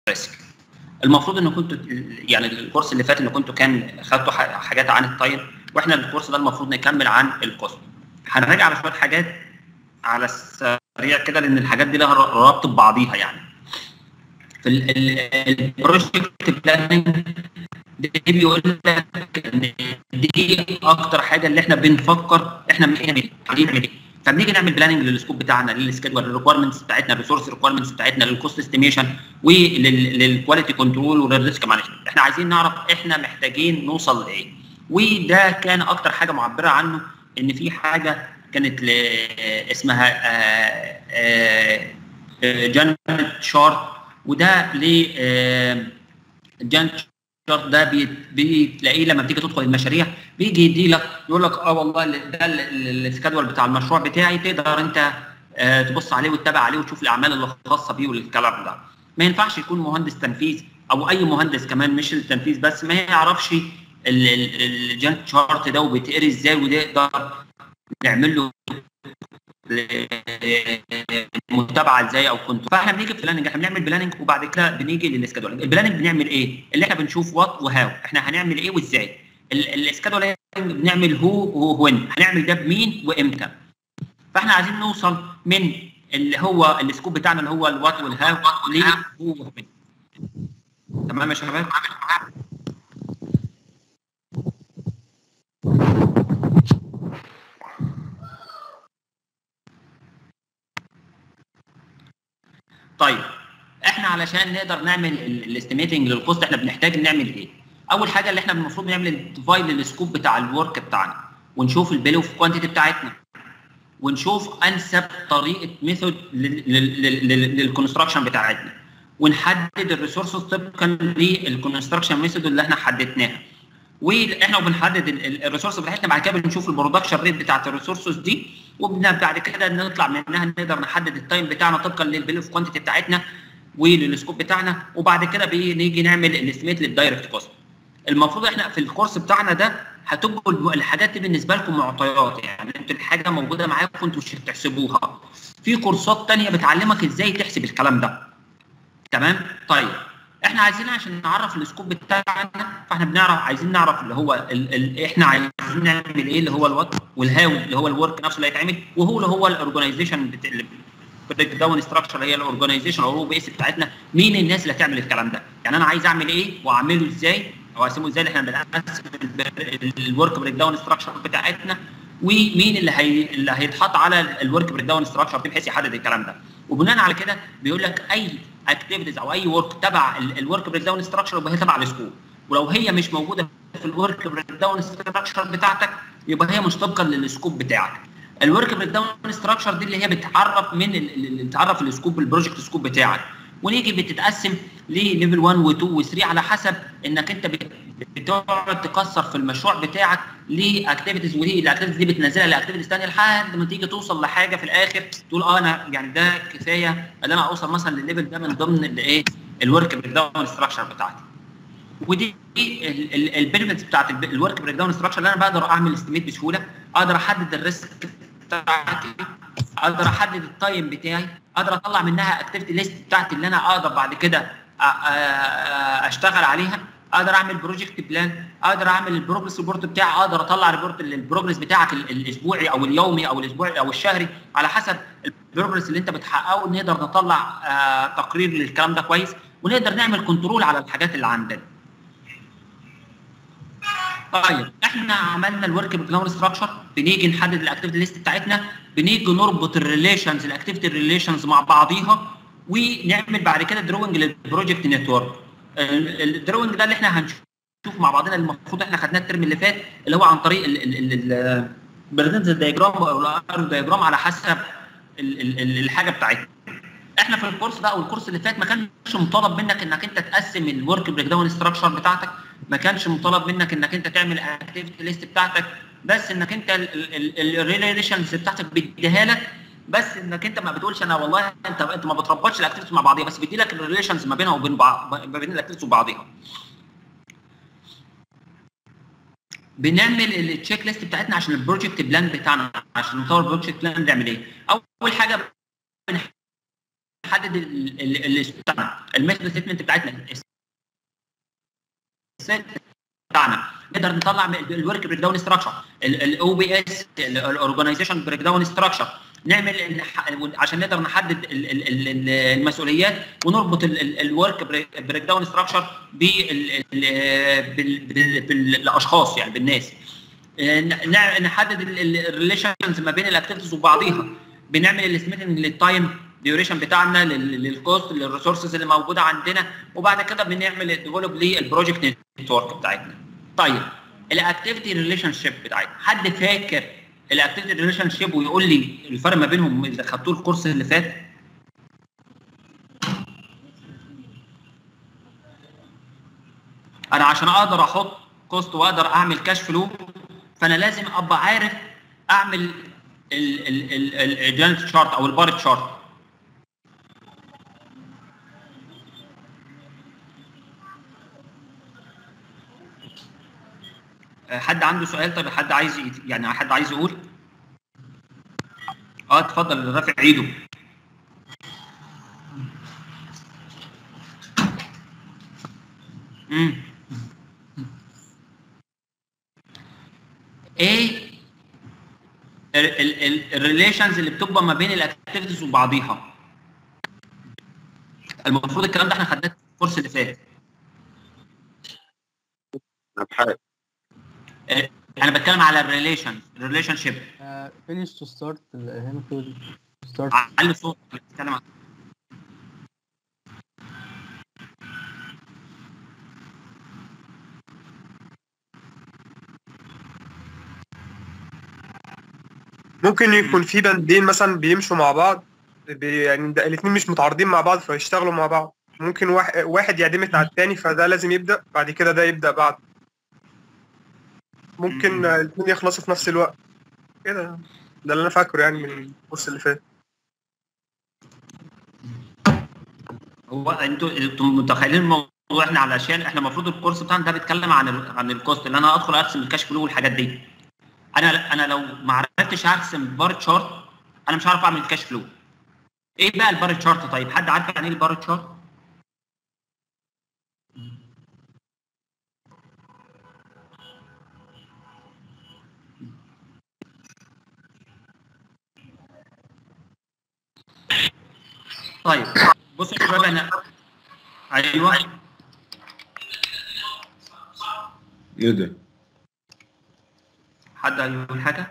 ريسك المفروض ان كنتوا يعني الكورس اللي فات ان كنتوا كان خدتوا ح- حاجات عن التايم واحنا الكورس ده المفروض نكمل عن الكوست هنراجع على شويه حاجات على السريع كده لان الحاجات دي لها ر- ربط ببعضيها يعني في البروجكت بلاننج دي بيقول لك ان دي اكتر حاجه اللي احنا بنفكر احنا بنعمل عايزين نعمل ايه فبنيجي نعمل بلاننج للسكوب بتاعنا للسكيدول للريكويرمنتس بتاعتنا الريسورس ريكويرمنتس بتاعتنا للكوست استيميشن وللكواليتي كنترول وللريسك مانجمنت احنا عايزين نعرف احنا محتاجين نوصل لايه وده كان اكتر حاجه معبره عنه ان في حاجه كانت ل- اسمها جانت شارت وده ل جانت شارت ده بيت- بتلاقيه لما بتيجي تدخل المشاريع بيجي يدي لك يقول لك اه والله ال- ده ال- ال- السكادول بتاع المشروع بتاعي تقدر انت آه، تبص عليه وتتابع عليه وتشوف الاعمال اللي خاصه بيه والكلام ده ما ينفعش يكون مهندس تنفيذ او اي مهندس كمان مش التنفيذ بس ما يعرفش الجانت شارت ده وبيتقري ازاي وده يقدر نعمل له متابعه ازاي او كنت فاحنا بنيجي في بلاننج احنا بنعمل بلاننج وبعد كده بنيجي للسكادولينج البلاننج بنعمل ايه اللي احنا بنشوف وات وهاو احنا هنعمل ايه وازاي السكادولينج بنعمل هو وين هنعمل ده بمين وامتى فاحنا عايزين نوصل من اللي هو السكوب بتاعنا اللي هو الوات والهاو لهو وين تمام يا شباب طيب احنا علشان نقدر نعمل الاستيميتنج للكوست احنا بنحتاج نعمل ايه؟ اول حاجه اللي احنا المفروض نعمل ديفايد للسكوب بتاع الورك بتاعنا ونشوف البيل اوف كوانتيتي بتاعتنا ونشوف انسب طريقه ميثود للكونستراكشن بتاعتنا ونحدد الريسورسز طبقا للكونستراكشن ميثود اللي احنا حددناها واحنا وبنحدد الريسورس بتاعتنا بعد كده بنشوف البرودكشن ريت بتاعت الريسورسز دي وبعد كده نطلع منها نقدر نحدد التايم بتاعنا طبقا للبيل اوف كوانتيتي بتاعتنا وللسكوب بتاعنا وبعد كده بنيجي نعمل الاستيميت للدايركت كوست المفروض احنا في الكورس بتاعنا ده هتبقوا الحاجات دي بالنسبه لكم معطيات يعني انتوا الحاجه موجوده معاكم انتوا مش هتحسبوها في كورسات تانية بتعلمك ازاي تحسب الكلام ده تمام طيب احنا عايزين عشان نعرف السكوب بتاعنا فاحنا بنعرف عايزين نعرف اللي هو ال ال احنا عايزين نعمل ايه اللي هو الوات والهاو اللي هو الورك نفسه اللي هيتعمل وهو اللي هو الاورجنايزيشن بريك داون ستراكشر هي الاورجنايزيشن او بيس بتاعتنا مين الناس اللي هتعمل الكلام ده يعني انا عايز اعمل ايه واعمله ازاي او اقسمه ازاي اللي احنا بنقسم الورك بريك داون ستراكشر بتاعتنا ومين اللي هي اللي هيتحط على الورك بريك داون ستراكشر دي بحيث يحدد الكلام ده وبناء على كده بيقول لك اي اكتيفيتيز او اي ورك تبع الورك بريك داون ستراكشر يبقى هي تبع السكوب ولو هي مش موجوده في الورك بريك داون ستراكشر بتاعتك يبقى هي مش طبقا للسكوب بتاعك الورك بريك داون ستراكشر دي اللي هي بتعرف من اللي بتعرف السكوب البروجكت سكوب بتاعك ونيجي بتتقسم لليفل 1 و2 و3 على حسب انك انت بتقعد تكسر في المشروع بتاعك لاكتيفيتيز ودي الاكتيفيتيز دي بتنزلها لاكتيفيتيز ثانيه لحد ما تيجي توصل لحاجه في الاخر تقول اه انا يعني ده كفايه ان انا اوصل مثلا للليفل ده من ضمن الايه الورك بريك داون ستراكشر بتاعتي ودي البينفيتس بتاعت الورك بريك داون ستراكشر اللي انا بقدر اعمل استيميت بسهوله اقدر احدد الريسك بتاعتي اقدر احدد التايم بتاعي اقدر اطلع منها اكتيفيتي ليست بتاعتي اللي انا اقدر بعد كده اشتغل عليها اقدر اعمل بروجكت بلان اقدر اعمل البروجرس ريبورت بتاعي اقدر اطلع ريبورت البروجرس بتاعك الاسبوعي او اليومي او الاسبوعي او الشهري على حسب البروجرس اللي انت بتحققه نقدر نطلع تقرير للكلام ده كويس ونقدر نعمل كنترول على الحاجات اللي عندنا طيب احنا عملنا الورك بلان ستراكشر بنيجي نحدد الاكتيفيتي ليست بتاعتنا بنيجي نربط الريليشنز الاكتيفيتي ريليشنز مع بعضيها ونعمل بعد كده دروينج للبروجكت نتورك الدروينج ده اللي احنا هنشوف مع بعضنا المفروض احنا خدناه الترم اللي فات اللي هو عن طريق البرزنتز دايجرام او الارو دايجرام على حسب الحاجه بتاعتنا احنا في الكورس ده او الكورس اللي فات ما كانش مطالب منك انك انت تقسم الورك بريك داون ستراكشر بتاعتك ما كانش مطالب منك انك انت تعمل الاكتيفيتي ليست بتاعتك بس انك انت الريليشنز بتاعتك بيديها لك بس انك انت ما بتقولش انا والله انت انت ما بتربطش الاكتيفيتي مع بعضيها بس بيدي لك الريليشنز ما بينها وبين بعض ما بين الاكتيفيتي وبعضيها بنعمل التشيك ليست بتاعتنا عشان البروجكت بلان بتاعنا عشان نطور البروجكت بلان بنعمل ايه اول حاجه نحدد الميثود ستيتمنت بتاعتنا بتاعنا نقدر نطلع الورك بريك داون ستراكشر الاو بي اس الاورجنايزيشن بريك داون ستراكشر نعمل عشان نقدر نحدد المسؤوليات ونربط الورك بريك داون ستراكشر بالاشخاص يعني بالناس نحدد الريليشنز ما بين الاكتيفيتيز وبعضيها بنعمل الاستيميتنج للتايم ديوريشن بتاعنا للكوست للريسورسز اللي موجوده عندنا وبعد كده بنعمل ديفلوب للبروجكت نتورك بتاعتنا. طيب الاكتيفيتي ريليشن شيب بتاعتنا حد فاكر الاكتيفيتي ريليشن شيب ويقول لي الفرق ما بينهم اذا خدتوه الكورس اللي فات؟ انا عشان اقدر احط كوست واقدر اعمل كاش فلو فانا لازم ابقى عارف اعمل الجانت شارت او البار شارت حد عنده سؤال طيب حد عايز يعني حد عايز يقول اه اتفضل رافع ايده امم ايه الريليشنز اللي بتبقى ما بين الاكتيفيتيز وبعضيها المفروض الكلام ده احنا خدناه في الكورس اللي فات ابحاث انا بتكلم على الريليشن الريليشن شيب فينيش تو ستارت هنا تو ستارت علي صوتك بتتكلم عن ممكن يكون في بندين مثلا بيمشوا مع بعض بي يعني الاثنين مش متعارضين مع بعض فيشتغلوا مع بعض ممكن واحد واحد يعتمد على الثاني فده لازم يبدا بعد كده ده يبدا بعد ممكن الاثنين يخلصوا في نفس الوقت كده ده اللي انا فاكره يعني من الكورس اللي فات هو انتوا انتوا متخيلين الموضوع احنا علشان احنا المفروض الكورس بتاعنا ده بيتكلم عن ال عن الكوست اللي انا ادخل ارسم الكاش فلو والحاجات دي انا انا لو ما عرفتش ارسم بار تشارت انا مش هعرف اعمل الكاش فلو ايه بقى البار تشارت طيب حد عارف يعني ايه البار تشارت طيب بصوا يا شباب انا ايوه ايه ده؟ حد هيقول حاجه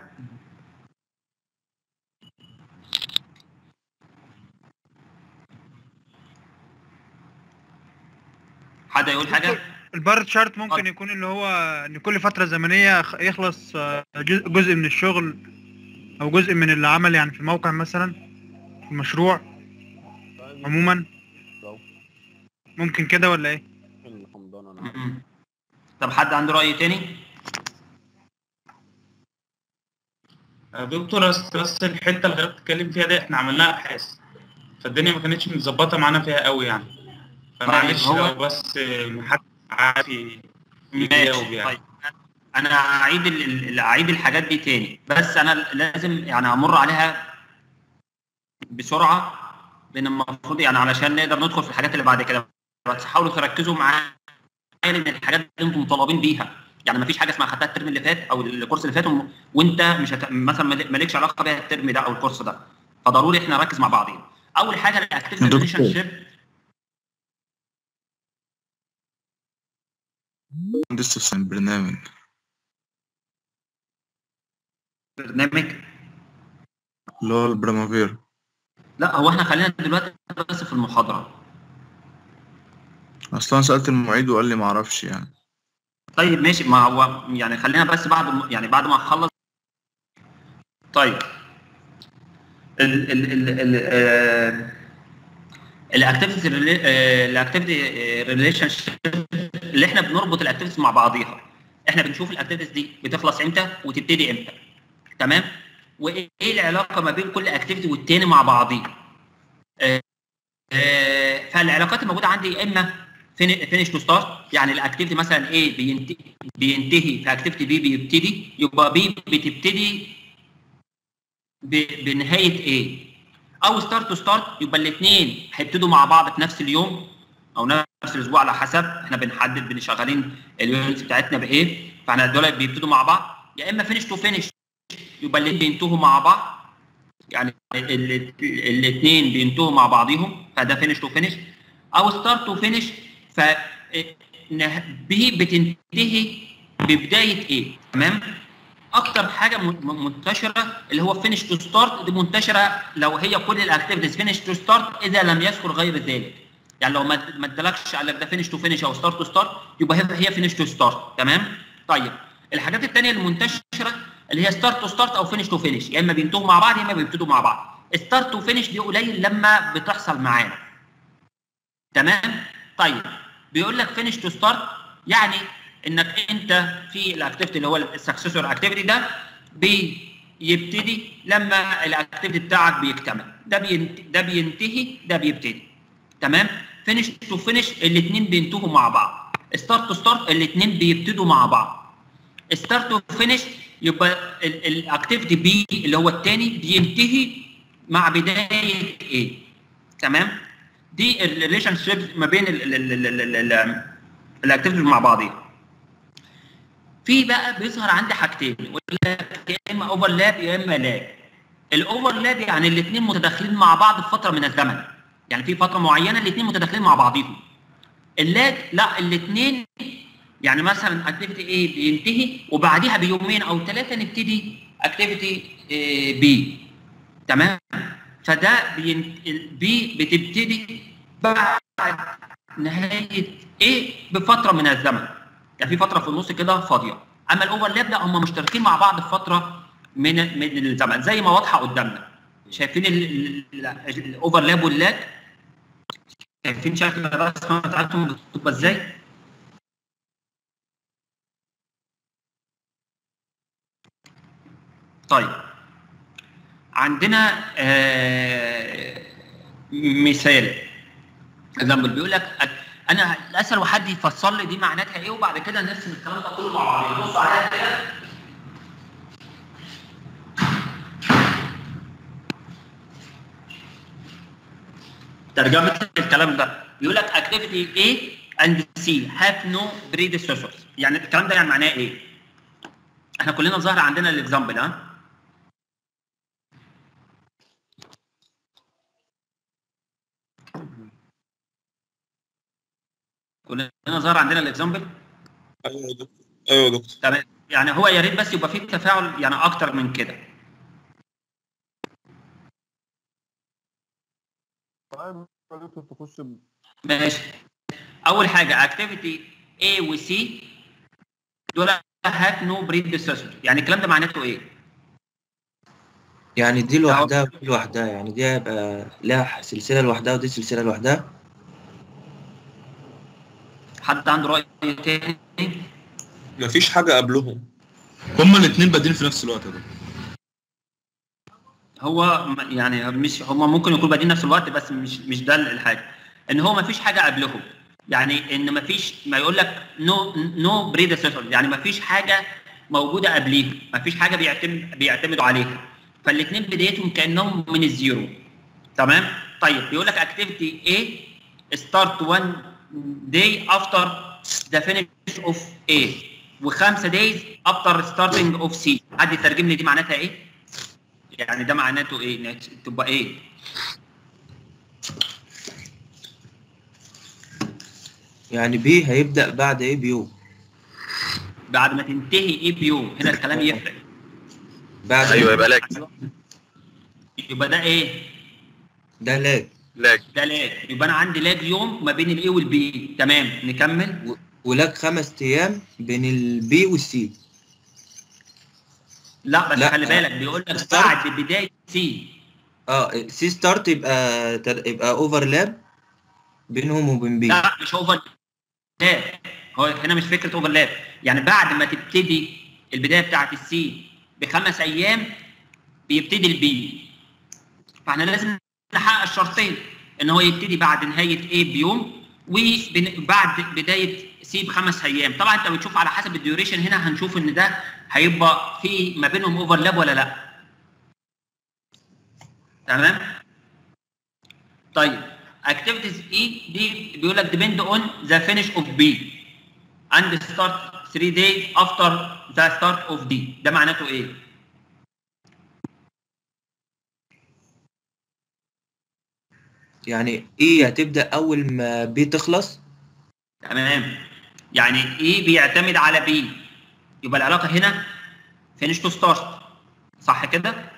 حد هيقول حاجه البار تشارت ممكن يكون اللي هو ان كل فتره زمنيه خ- يخلص آه، جزء جزء من الشغل او جزء من العمل يعني في الموقع مثلا في المشروع عموما ممكن كده ولا ايه م-م. طب حد عنده راي تاني يا دكتور بس بس الحته اللي حضرتك بتتكلم فيها دي احنا عملناها ابحاث فالدنيا ما كانتش متظبطه معانا فيها قوي يعني فمعلش هو- لو بس حد عارف يجاوب ماشي يعني طيب انا هعيد ال- ال- هعيد الحاجات دي تاني بس انا لازم يعني امر عليها بسرعه لان المفروض يعني علشان نقدر ندخل في الحاجات اللي بعد كده بس حاولوا تركزوا معايا لان الحاجات اللي انتم مطالبين بيها يعني ما فيش حاجه اسمها خدتها الترم اللي فات او الكورس اللي فات وم- وانت مش هت... مثلا مال- مالكش علاقه بيها الترم ده او الكورس ده فضروري احنا نركز مع بعضين اول حاجه الاكتيفيتي دكتور. ريليشن شيب لسه في البرنامج برنامج اللي هو البرامافير لا هو احنا خلينا دلوقتي بس في المحاضره اصلا سألت المعيد وقال لي معرفش يعني طيب ماشي ما هو يعني خلينا بس بعد يعني بعد ما نخلص طيب ال ال ال ال الاكتيفيتي الاكتيفيتي ريليشن شيب اللي احنا بنربط الاكتيفيتيز مع بعضيها احنا بنشوف الاكتيفيتيز دي بتخلص امتى وتبتدي امتى تمام وايه العلاقه ما بين كل اكتيفيتي والتاني مع بعضيه آه، آه، فالعلاقات الموجوده عندي يا اما فينيش تو ستارت يعني الاكتيفيتي مثلا ايه بينتهي بينتهي في اكتيفيتي بي بيبتدي يبقى بي بتبتدي ب- بنهايه ايه او ستارت تو ستارت يبقى الاثنين هيبتدوا مع بعض في نفس اليوم او نفس الاسبوع على حسب احنا بنحدد بنشغلين اليونتس بتاعتنا بايه فاحنا دول بيبتدوا مع بعض يا اما فينش تو فينش يبقى اللي بينتهوا مع بعض يعني الاثنين بينتهوا مع بعضيهم فده فينش تو فينش او ستارت تو فينش ف بي بتنتهي ببدايه ايه تمام اكتر حاجه م- منتشره اللي هو فينش تو ستارت دي منتشره لو هي كل الاكتيفيتيز فينش تو ستارت اذا لم يذكر غير ذلك يعني لو ما ما ادالكش قال لك ده فينش تو فينش او ستارت تو ستارت يبقى هي هي فينش تو ستارت تمام طيب الحاجات الثانيه المنتشره اللي هي ستارت تو ستارت او فينش تو فينش يا اما بينتهوا مع بعض يا اما بيبتدوا مع بعض ستارت تو فينش دي قليل لما بتحصل معانا تمام طيب بيقول لك فينش تو ستارت يعني انك انت في الاكتيفيتي اللي هو السكسسور اكتيفيتي ده بيبتدي لما الاكتيفيتي بتاعك بيكتمل ده بينت... ده بينتهي ده بيبتدي تمام فينش تو فينش الاثنين بينتهوا مع بعض ستارت تو ستارت الاثنين بيبتدوا مع بعض ستارت تو فينش يبقى الاكتيفيتي بي اللي هو الثاني بينتهي مع بدايه ايه تمام دي الريليشن شيب ما بين الاكتيفيتيز مع بعضيها في بقى بيظهر عندي حاجتين يقول لك يا اما اوفرلاب يا اما لاج الاوفرلاب يعني الاثنين متداخلين مع بعض في فتره من الزمن يعني في فتره معينه الاثنين متداخلين مع بعضيهم اللاج لا الاثنين يعني مثلا اكتيفيتي ايه بينتهي وبعديها بيومين او ثلاثه نبتدي اكتيفيتي بي تمام فده بي بتبتدي بعد نهايه ايه بفتره من الزمن يعني في فتره في النص كده فاضيه اما الاوفرلاب لا هم مشتركين مع بعض في فتره من من الزمن زي ما واضحه قدامنا شايفين الاوفرلاب واللاج شايفين شكل الرسمه بتاعتهم بتبقى ازاي طيب عندنا آه مثال اكزامبل بيقول لك انا اسال حد يفسر لي دي معناتها ايه وبعد كده نرسم الكلام ده كله مع بعض بصوا عليها كده ترجمه الكلام ده بيقول لك activity A and C have no predecessors يعني الكلام ده يعني معناه ايه؟ احنا كلنا ظاهر عندنا الاكزامبل ها؟ كلنا ظهر عندنا الاكزامبل ايوه يا دكتور ايوه يا دكتور تمام يعني هو يا ريت بس يبقى فيه تفاعل يعني اكتر من كده طيب يا دكتور تخش ب- ماشي اول حاجه اكتيفيتي A و C دول هات نو بريدسيسور يعني الكلام ده معناته ايه؟ يعني دي لوحدها ودي لوحدها يعني دي هيبقى لها سلسلة لوحدها ودي سلسلة لوحدها حد عنده راي تاني؟ مفيش حاجه قبلهم هما الاثنين بادئين في نفس الوقت يا دكتور هو م- يعني مش هما ممكن يكونوا بادئين نفس الوقت بس مش مش ده الحاجه ان هو ما فيش حاجه قبلهم يعني ان ما فيش ما يقول لك نو نو بريدسيسور يعني ما فيش حاجه موجوده قبليهم ما فيش حاجه بيعتمد بيعتمدوا عليها فالاثنين بدايتهم كانهم من الزيرو تمام طيب بيقول لك اكتيفيتي A start one day after the finish of A وخمسه days after starting of C حد يترجم لي دي معناتها ايه؟ يعني ده معناته ايه؟ إنها تبقى ايه؟ يعني بي هيبدأ بعد ايه بيوم بعد ما تنتهي ايه بيوم هنا الكلام يفرق بعد ايوه يبقى لاج يبقى ده ايه؟ ده لاج لاج ده لاج يبقى انا عندي لاج يوم ما بين الايه والبي تمام نكمل ولاج خمس ايام بين البي والسي لا بس لا. خلي بالك بيقول لك ستارت. بعد بدايه سي اه سي ستارت يبقى تر- يبقى اوفرلاب بينهم وبين بي لا مش اوفر لاب هو هنا مش فكره اوفر لاب يعني بعد ما تبتدي البدايه بتاعت السي بخمس ايام بيبتدي البي فاحنا لازم نحقق الشرطين ان هو يبتدي بعد نهايه ايه بيوم وبعد بدايه سي بخمس ايام طبعا انت بتشوف على حسب الديوريشن هنا هنشوف ان ده هيبقى في ما بينهم اوفرلاب ولا لا تمام طيب activities E دي بيقول لك depend on the finish of B and start 3 days after the start of D ده معناته ايه؟ يعني ايه هتبدا اول ما بي تخلص تمام يعني E بيعتمد على B يبقى العلاقة هنا finish to start صح كده؟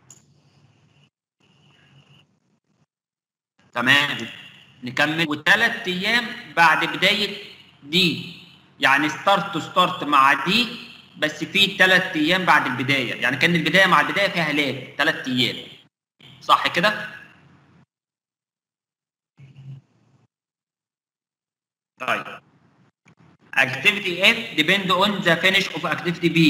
تمام نكمل وثلاث ايام بعد بدايه دي يعني ستارت تو ستارت مع دي بس في ثلاث ايام بعد البدايه يعني كان البدايه مع البدايه فيها لاج ثلاث ايام صح كده؟ طيب activity F depend on the finish of activity B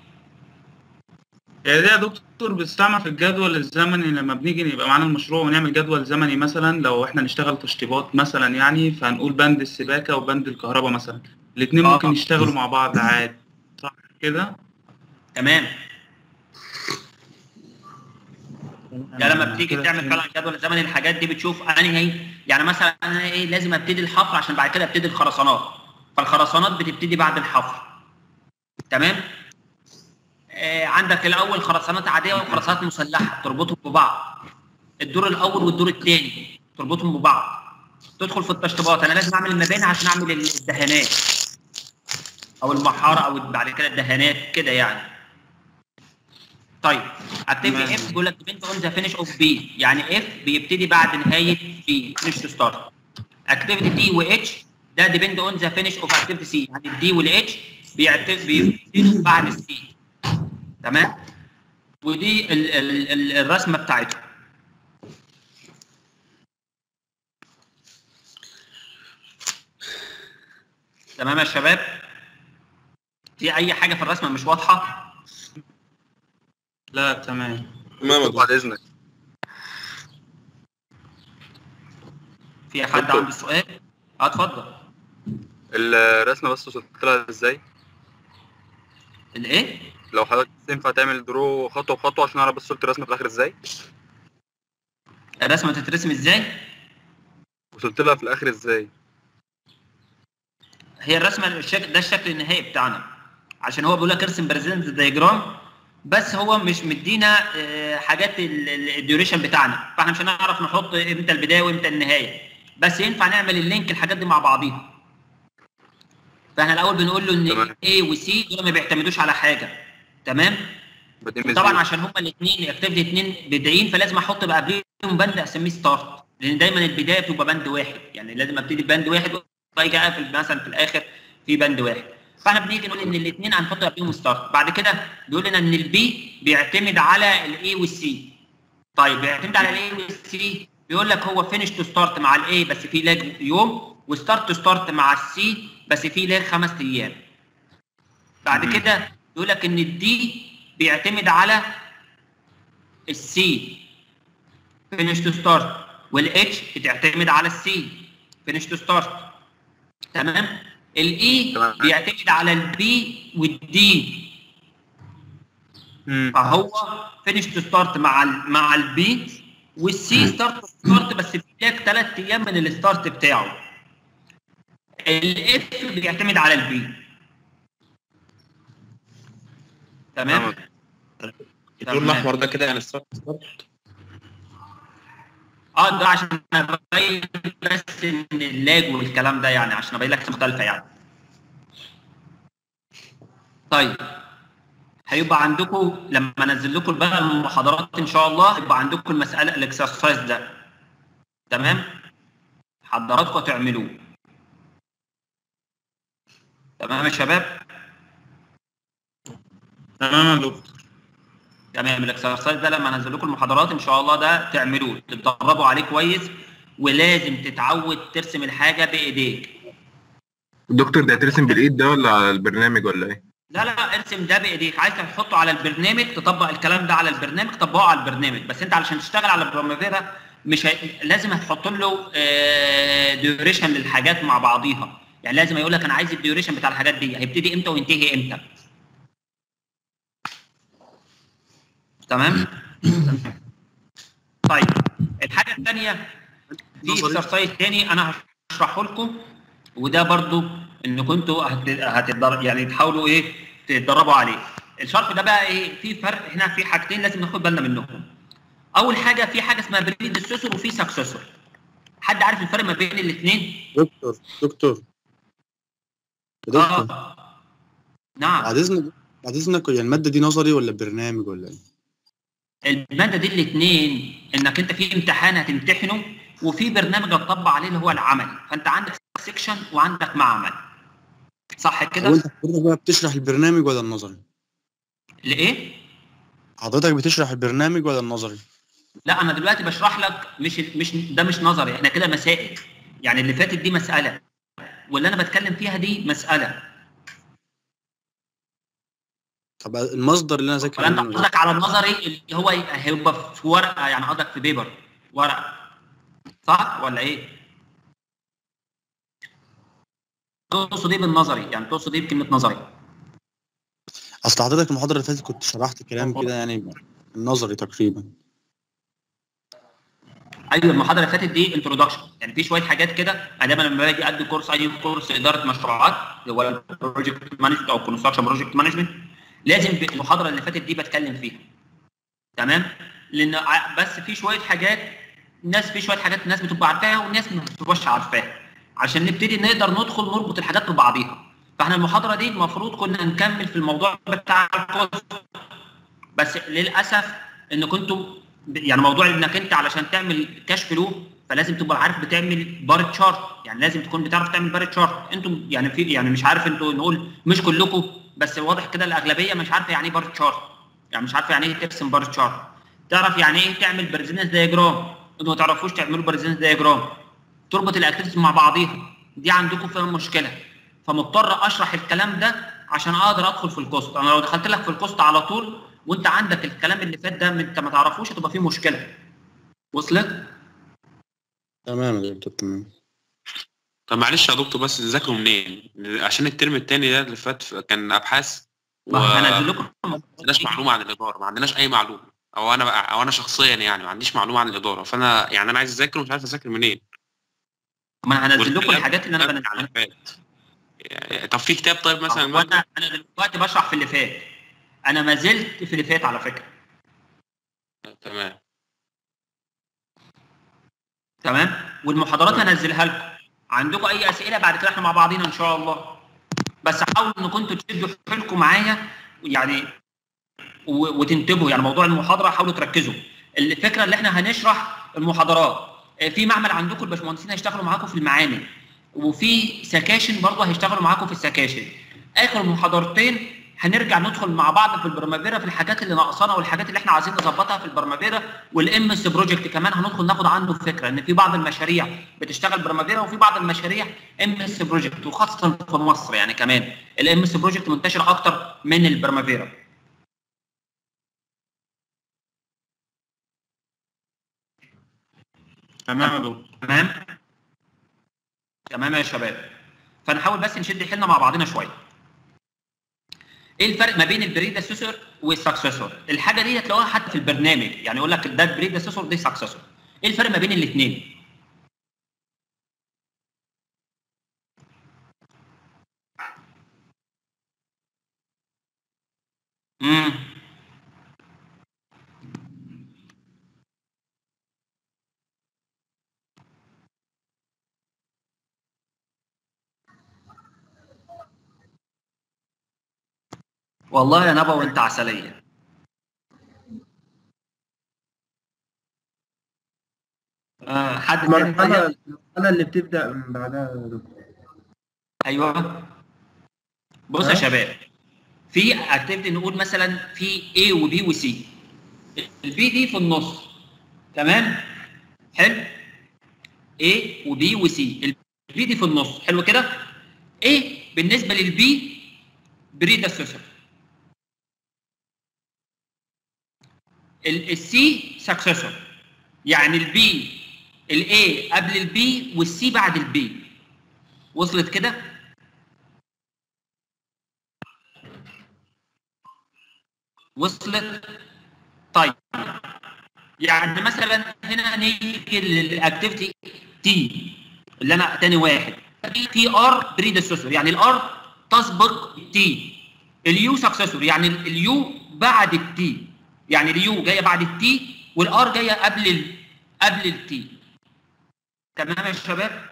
يعني ده يا دكتور بيستعمل في الجدول الزمني لما بنيجي يبقى معانا المشروع ونعمل جدول زمني مثلا لو احنا نشتغل تشطيبات مثلا يعني فهنقول بند السباكه وبند الكهرباء مثلا الاثنين آه. ممكن يشتغلوا مع بعض عادي صح كده؟ تمام يعني لما بتيجي كده تعمل فهمت. فعلا جدول زمني الحاجات دي بتشوف انهي يعني مثلا انا ايه لازم ابتدي الحفر عشان بعد كده ابتدي الخرسانات فالخرسانات بتبتدي بعد الحفر تمام آه عندك الاول خرسانات عاديه وخرسانات مسلحه تربطهم ببعض الدور الاول والدور الثاني تربطهم ببعض تدخل في التشطيبات انا لازم اعمل المباني عشان اعمل الدهانات او المحاره او بعد كده الدهانات كده يعني طيب اكتيفيتي اف بيقول لك ديبند اون ذا فينش اوف بي يعني اف بيبتدي بعد نهايه بي فينش تو ستارت اكتيفيتي دي واتش ده ديبند اون ذا فينش اوف اكتيفيتي سي يعني الدي والاتش بيبتدوا بعد السي تمام ودي ال ال ال الرسمه بتاعتهم تمام يا شباب في اي حاجه في الرسمه مش واضحه لا تمام تمام يا بعد دكتور. اذنك في حد دكتور. عنده سؤال اه اتفضل الرسمه بس وصلت لها ازاي الايه لو حضرتك ينفع تعمل درو خطوه بخطوه عشان اعرف بس وصلت الرسمه في الاخر ازاي الرسمه تترسم ازاي وصلت لها في الاخر ازاي هي الرسمه الشكل ده الشكل النهائي بتاعنا عشان هو بيقول لك ارسم بريزنت دايجرام بس هو مش مدينا آه، حاجات ال- ال- الديوريشن بتاعنا فاحنا مش هنعرف نحط امتى البدايه وامتى النهايه بس ينفع نعمل اللينك الحاجات دي مع بعضيها فاحنا الاول بنقول له ان تمام. A و C دول ما بيعتمدوش على حاجه تمام بادئين من طبعا زيرو. عشان هما الاثنين اكتيفيتي اثنين بدايين فلازم احط بقى قبلهم بند اسميه ستارت لان دايما البدايه بتبقى بند واحد يعني لازم ابتدي ببند واحد واجي اقفل مثلا في الاخر في بند واحد فاحنا بنيجي نقول ان الاثنين هنحط قبلهم ستارت بعد كده بيقول لنا ان البي بيعتمد على الاي والسي طيب بيعتمد على الاي والسي بيقول لك هو فينش تو ستارت مع الاي بس في لاج يوم وستارت تو ستارت مع السي بس في لاج خمس ايام بعد مم. كده يقول لك ان الدي بيعتمد على السي فينش تو ستارت والاتش بتعتمد على السي فينش تو ستارت تمام الاي تمام. بيعتمد على البي والدي مم. فهو فينش تو ستارت مع ال مع البي والسي ستارت تو ستارت بس في لك ثلاث ايام من الستارت بتاعه الاف بيعتمد على البي تمام اللون الاحمر ده كده يعني ستارت ستارت اه ده عشان ابين بس ان اللاج والكلام ده يعني عشان ابين لك مختلفه يعني طيب هيبقى عندكم لما انزل لكم بقى المحاضرات ان شاء الله يبقى عندكم المساله الاكسرسايز ده تمام حضراتكم تعملوه تمام يا شباب تمام يا دكتور تمام الاكسرسايز ده لما انزل لكم المحاضرات ان شاء الله ده تعملوه تتدربوا عليه كويس ولازم تتعود ترسم الحاجه بايديك الدكتور ده هترسم بالايد ده ولا على البرنامج ولا ايه؟ لا لا ارسم ده بايديك عايز تحطه على البرنامج تطبق الكلام ده على البرنامج طبقه على البرنامج بس انت علشان تشتغل على البروميفيرا مش هي... لازم هتحط له ديوريشن للحاجات مع بعضيها يعني لازم يقول لك انا عايز الديوريشن بتاع الحاجات دي هيبتدي امتى وينتهي امتى تمام طيب الحاجه الثانيه دي اكسرسايز تاني انا هشرحه لكم وده برضو ان كنتوا هت- هتتدرب يعني تحاولوا ايه تتدربوا عليه الشرط ده بقى ايه في فرق هنا في حاجتين لازم ناخد بالنا منهم اول حاجه في حاجه اسمها بريدسيسور وفي سكسسور حد عارف الفرق ما بين الاثنين دكتور دكتور يا دكتور اه نعم بعد اذنك بعد اذنك يعني الماده دي نظري ولا برنامج ولا ايه؟ الماده دي الاثنين انك انت في امتحان هتمتحنه وفي برنامج هتطبق عليه اللي هو العمل فانت عندك سيكشن وعندك معمل صح كده هو انت حضرتك بقى بتشرح البرنامج ولا النظري؟ لايه حضرتك بتشرح البرنامج ولا النظري؟ لا انا دلوقتي بشرح لك مش مش ده مش نظري احنا كده مسائل يعني اللي فاتت دي مساله واللي انا بتكلم فيها دي مساله طب المصدر اللي انا ذاكر ولا انت منه إيه؟ قصدك على النظري اللي هو هيبقى في ورقه يعني قصدك في بيبر ورقه صح ولا ايه؟ تقصد ايه بالنظري؟ يعني تقصد ايه بكلمه نظري؟ اصل حضرتك المحاضره اللي فاتت كنت شرحت كلام كده يعني النظري تقريبا ايوه المحاضره اللي فاتت دي انتروداكشن يعني في شويه حاجات كده انا دايما لما باجي ادي كورس اي كورس اداره مشروعات اللي هو البروجكت مانجمنت او كونستراكشن بروجكت مانجمنت لازم ب- المحاضره اللي فاتت دي بتكلم فيها تمام لان ع- بس في شويه حاجات ناس في شويه حاجات الناس بتبقى عارفاها والناس ما بتبقاش عارفاها عشان نبتدي نقدر ندخل نربط الحاجات ببعضيها فاحنا المحاضره دي المفروض كنا نكمل في الموضوع بتاع الكورس بس للاسف ان كنتوا يعني موضوع انك انت علشان تعمل كشف له فلازم تبقى عارف بتعمل بار تشارت يعني لازم تكون بتعرف تعمل بار تشارت انتم يعني في يعني مش عارف انتوا نقول مش كلكم بس واضح كده الاغلبيه مش عارفه يعني ايه بار تشارت يعني مش عارفه يعني ايه ترسم بار تشارت تعرف يعني ايه تعمل بريزنس دايجرام انتوا ما تعرفوش تعملوا بريزنس دايجرام تربط الاكتيفيتيز مع بعضيها دي عندكم فيها مشكله فمضطر اشرح الكلام ده عشان اقدر ادخل في الكوست انا لو دخلت لك في الكوست على طول وانت عندك الكلام اللي فات ده انت ما تعرفوش هتبقى فيه مشكله وصلت تمام يا دكتور تمام طب معلش يا دكتور بس تذاكروا منين؟ عشان الترم التاني ده اللي فات كان ابحاث و ما هنزل لكم ما عندناش معلومه عن الاداره ما عندناش اي معلومه او انا بقى او انا شخصيا يعني ما عنديش معلومه عن الاداره فانا يعني انا عايز اذاكر ومش عارف اذاكر منين ما انا هنزل لكم والكلام الحاجات اللي انا عن بنزلها اللي فات. يعني طب في كتاب طيب مثلا هو انا انا دلوقتي بشرح في اللي فات انا ما زلت في اللي فات على فكره تمام تمام والمحاضرات هنزلها لكم عندكم اي اسئله بعد كده احنا مع بعضينا ان شاء الله بس حاولوا ان كنتوا تشدوا حيلكم معايا يعني و- وتنتبهوا يعني موضوع المحاضره حاولوا تركزوا الفكره اللي احنا هنشرح المحاضرات آه، في معمل عندكم الباشمهندسين هيشتغلوا معاكم في المعامل وفي سكاشن برضه هيشتغلوا معاكم في السكاشن اخر محاضرتين هنرجع ندخل مع بعض في البرمافيرا في الحاجات اللي ناقصانا والحاجات اللي احنا عايزين نظبطها في البرمافيرا والام اس بروجكت كمان هندخل ناخد عنه فكره ان في بعض المشاريع بتشتغل برمافيرا وفي بعض المشاريع ام اس بروجكت وخاصه في مصر يعني كمان الام اس بروجكت منتشر اكتر من البرمافيرا تمام يا دكتور تمام تمام يا شباب فنحاول بس نشد حيلنا مع بعضنا شويه ايه الفرق ما بين البريدسيسور والسكسسور الحاجه دي هتلاقوها حتى في البرنامج يعني يقول لك ده بريدسيسور دي سكسسور ايه الفرق ما بين الاثنين امم والله يا نبا وانت عسليه آه حد تاني المرحلة طيب؟ المرحلة اللي بتبدأ من بعدها يا دكتور ايوه بص يا ها؟ شباب في اكتيفيتي نقول مثلا في A وبي وسي البي دي في النص تمام حلو A وبي وسي البي دي في النص حلو كده A بالنسبه للبي بريدسيسور السي سكسسور يعني البي الاي قبل البي والسي بعد البي وصلت كده وصلت طيب يعني مثلا هنا نيجي للاكتيفيتي تي اللي انا تاني واحد في ار بريدسوسور يعني الار تسبق التي اليو سكسسور يعني ال- اليو بعد التي يعني اليو جايه بعد التي والار جايه قبل ال... قبل التي تمام يا شباب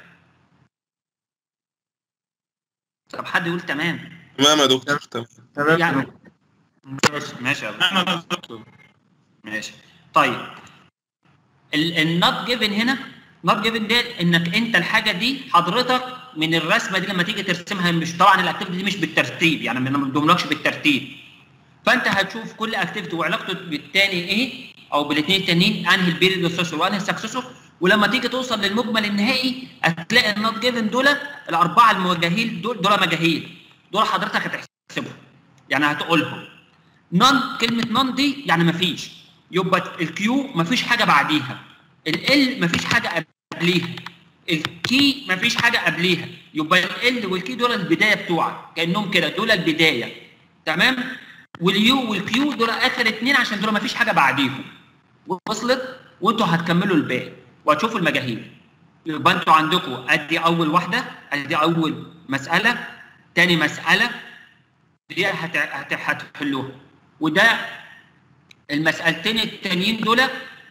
طب حد يقول تمام تمام يا دكتور تمام يعني ماشي ماشي يا دكتور ماشي طيب النوت جيفن هنا نوت جيفن ده انك انت الحاجه دي حضرتك من الرسمه دي لما تيجي ترسمها مش طبعا الاكتيفيتي دي مش بالترتيب يعني ما بندوملكش بالترتيب فانت هتشوف كل اكتيفيتي وعلاقته بالتاني ايه او بالاثنين التانيين انهي البيريد سكسسور وانهي السكسسور ولما تيجي توصل للمجمل النهائي هتلاقي النوت جيفن دول الاربعه المجاهيل دول دول مجاهيل دول حضرتك هتحسبهم يعني هتقولهم نون كلمه نون دي يعني مفيش يبقى الكيو مفيش حاجه بعديها ال مفيش حاجه قبليها الكي مفيش حاجه قبليها يبقى ال والكي دول البدايه بتوعك كانهم كده دول البدايه تمام واليو والكيو دول اخر اتنين عشان دول مفيش حاجه بعديهم وصلت وانتوا هتكملوا الباقي وهتشوفوا المجاهيل يبقى انتوا عندكم ادي اول واحده ادي اول مساله تاني مساله دي هت- هت- هتحلوها وده المسألتين التانيين دول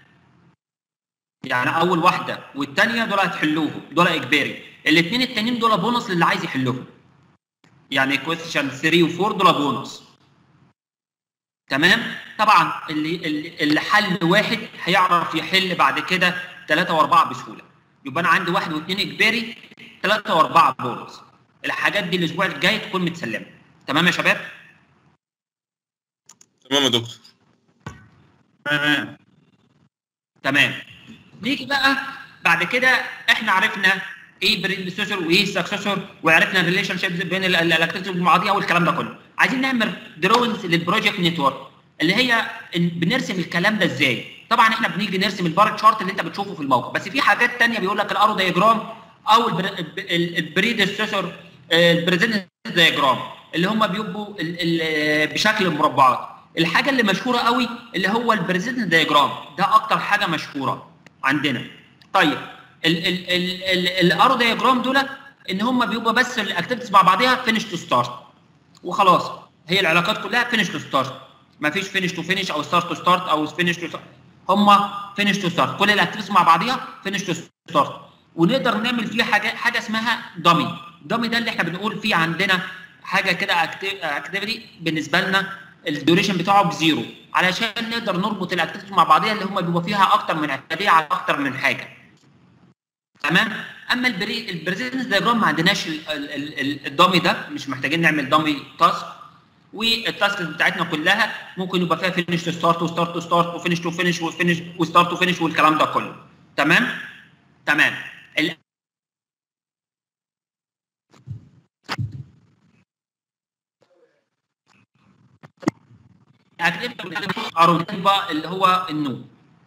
يعني أول واحدة والتانية دول هتحلوهم دول إجباري الاثنين التانيين دول بونص للي عايز يحلهم يعني كويستشن 3 و4 دول بونص تمام طبعا اللي اللي اللي حل واحد هيعرف يحل بعد كده ثلاثة وأربعة بسهولة يبقى أنا عندي واحد واثنين إجباري ثلاثة وأربعة بونص الحاجات دي الأسبوع الجاي تكون متسلمة تمام يا شباب؟ تمام يا دكتور تمام تمام نيجي بقى بعد كده احنا عرفنا ايه بريدسوسور وايه سكسسور وعرفنا الريليشن شيبس بين الاكتيفيتي والمواضيع والكلام ده كله عايزين نعمل دروينز للبروجكت نتورك اللي هي إن بنرسم الكلام ده ازاي طبعا احنا بنيجي نرسم البار تشارت اللي انت بتشوفه في الموقع بس في حاجات تانية بيقول لك الارو دايجرام او البريدسوسور البريزنت دايجرام اللي هم بيبقوا ال- ال- بشكل مربعات الحاجه اللي مشهوره قوي اللي هو البريزنت دايجرام ده اكتر حاجه مشهوره عندنا طيب ال- ال- ال- ال- الارو دايجرام دول ان هم بيبقوا بس الاكتيفيتيز مع بعضها فينش تو ستارت وخلاص هي العلاقات كلها فينش تو ستارت ما فيش فينش تو فينش او ستارت تو ستارت او فينش تو هم فينش تو ستارت كل الاكتيفيتيز مع بعضها فينش تو ستارت ونقدر نعمل فيه حاجه حاجه اسمها دامي دامي ده اللي احنا بنقول فيه عندنا حاجه كده اكتيفيتي بالنسبه لنا الديوريشن بتاعه بزيرو علشان نقدر نربط الاكتيفيتي مع بعضها اللي هم بيبقى فيها اكتر من اعتماديه على اكتر من حاجه تمام اما البري البريزنس دايجرام ما عندناش ال- ال- ال- ال- الدامي ده مش محتاجين نعمل دامي تاسك والتاسك بتاعتنا كلها ممكن يبقى فيها فينش تو ستارت وستارت تو ستارت وفينش تو فينش وفينش وستارت تو فينش والكلام ده كله تمام تمام ال- الاكتيفيتي بقى اللي هو النو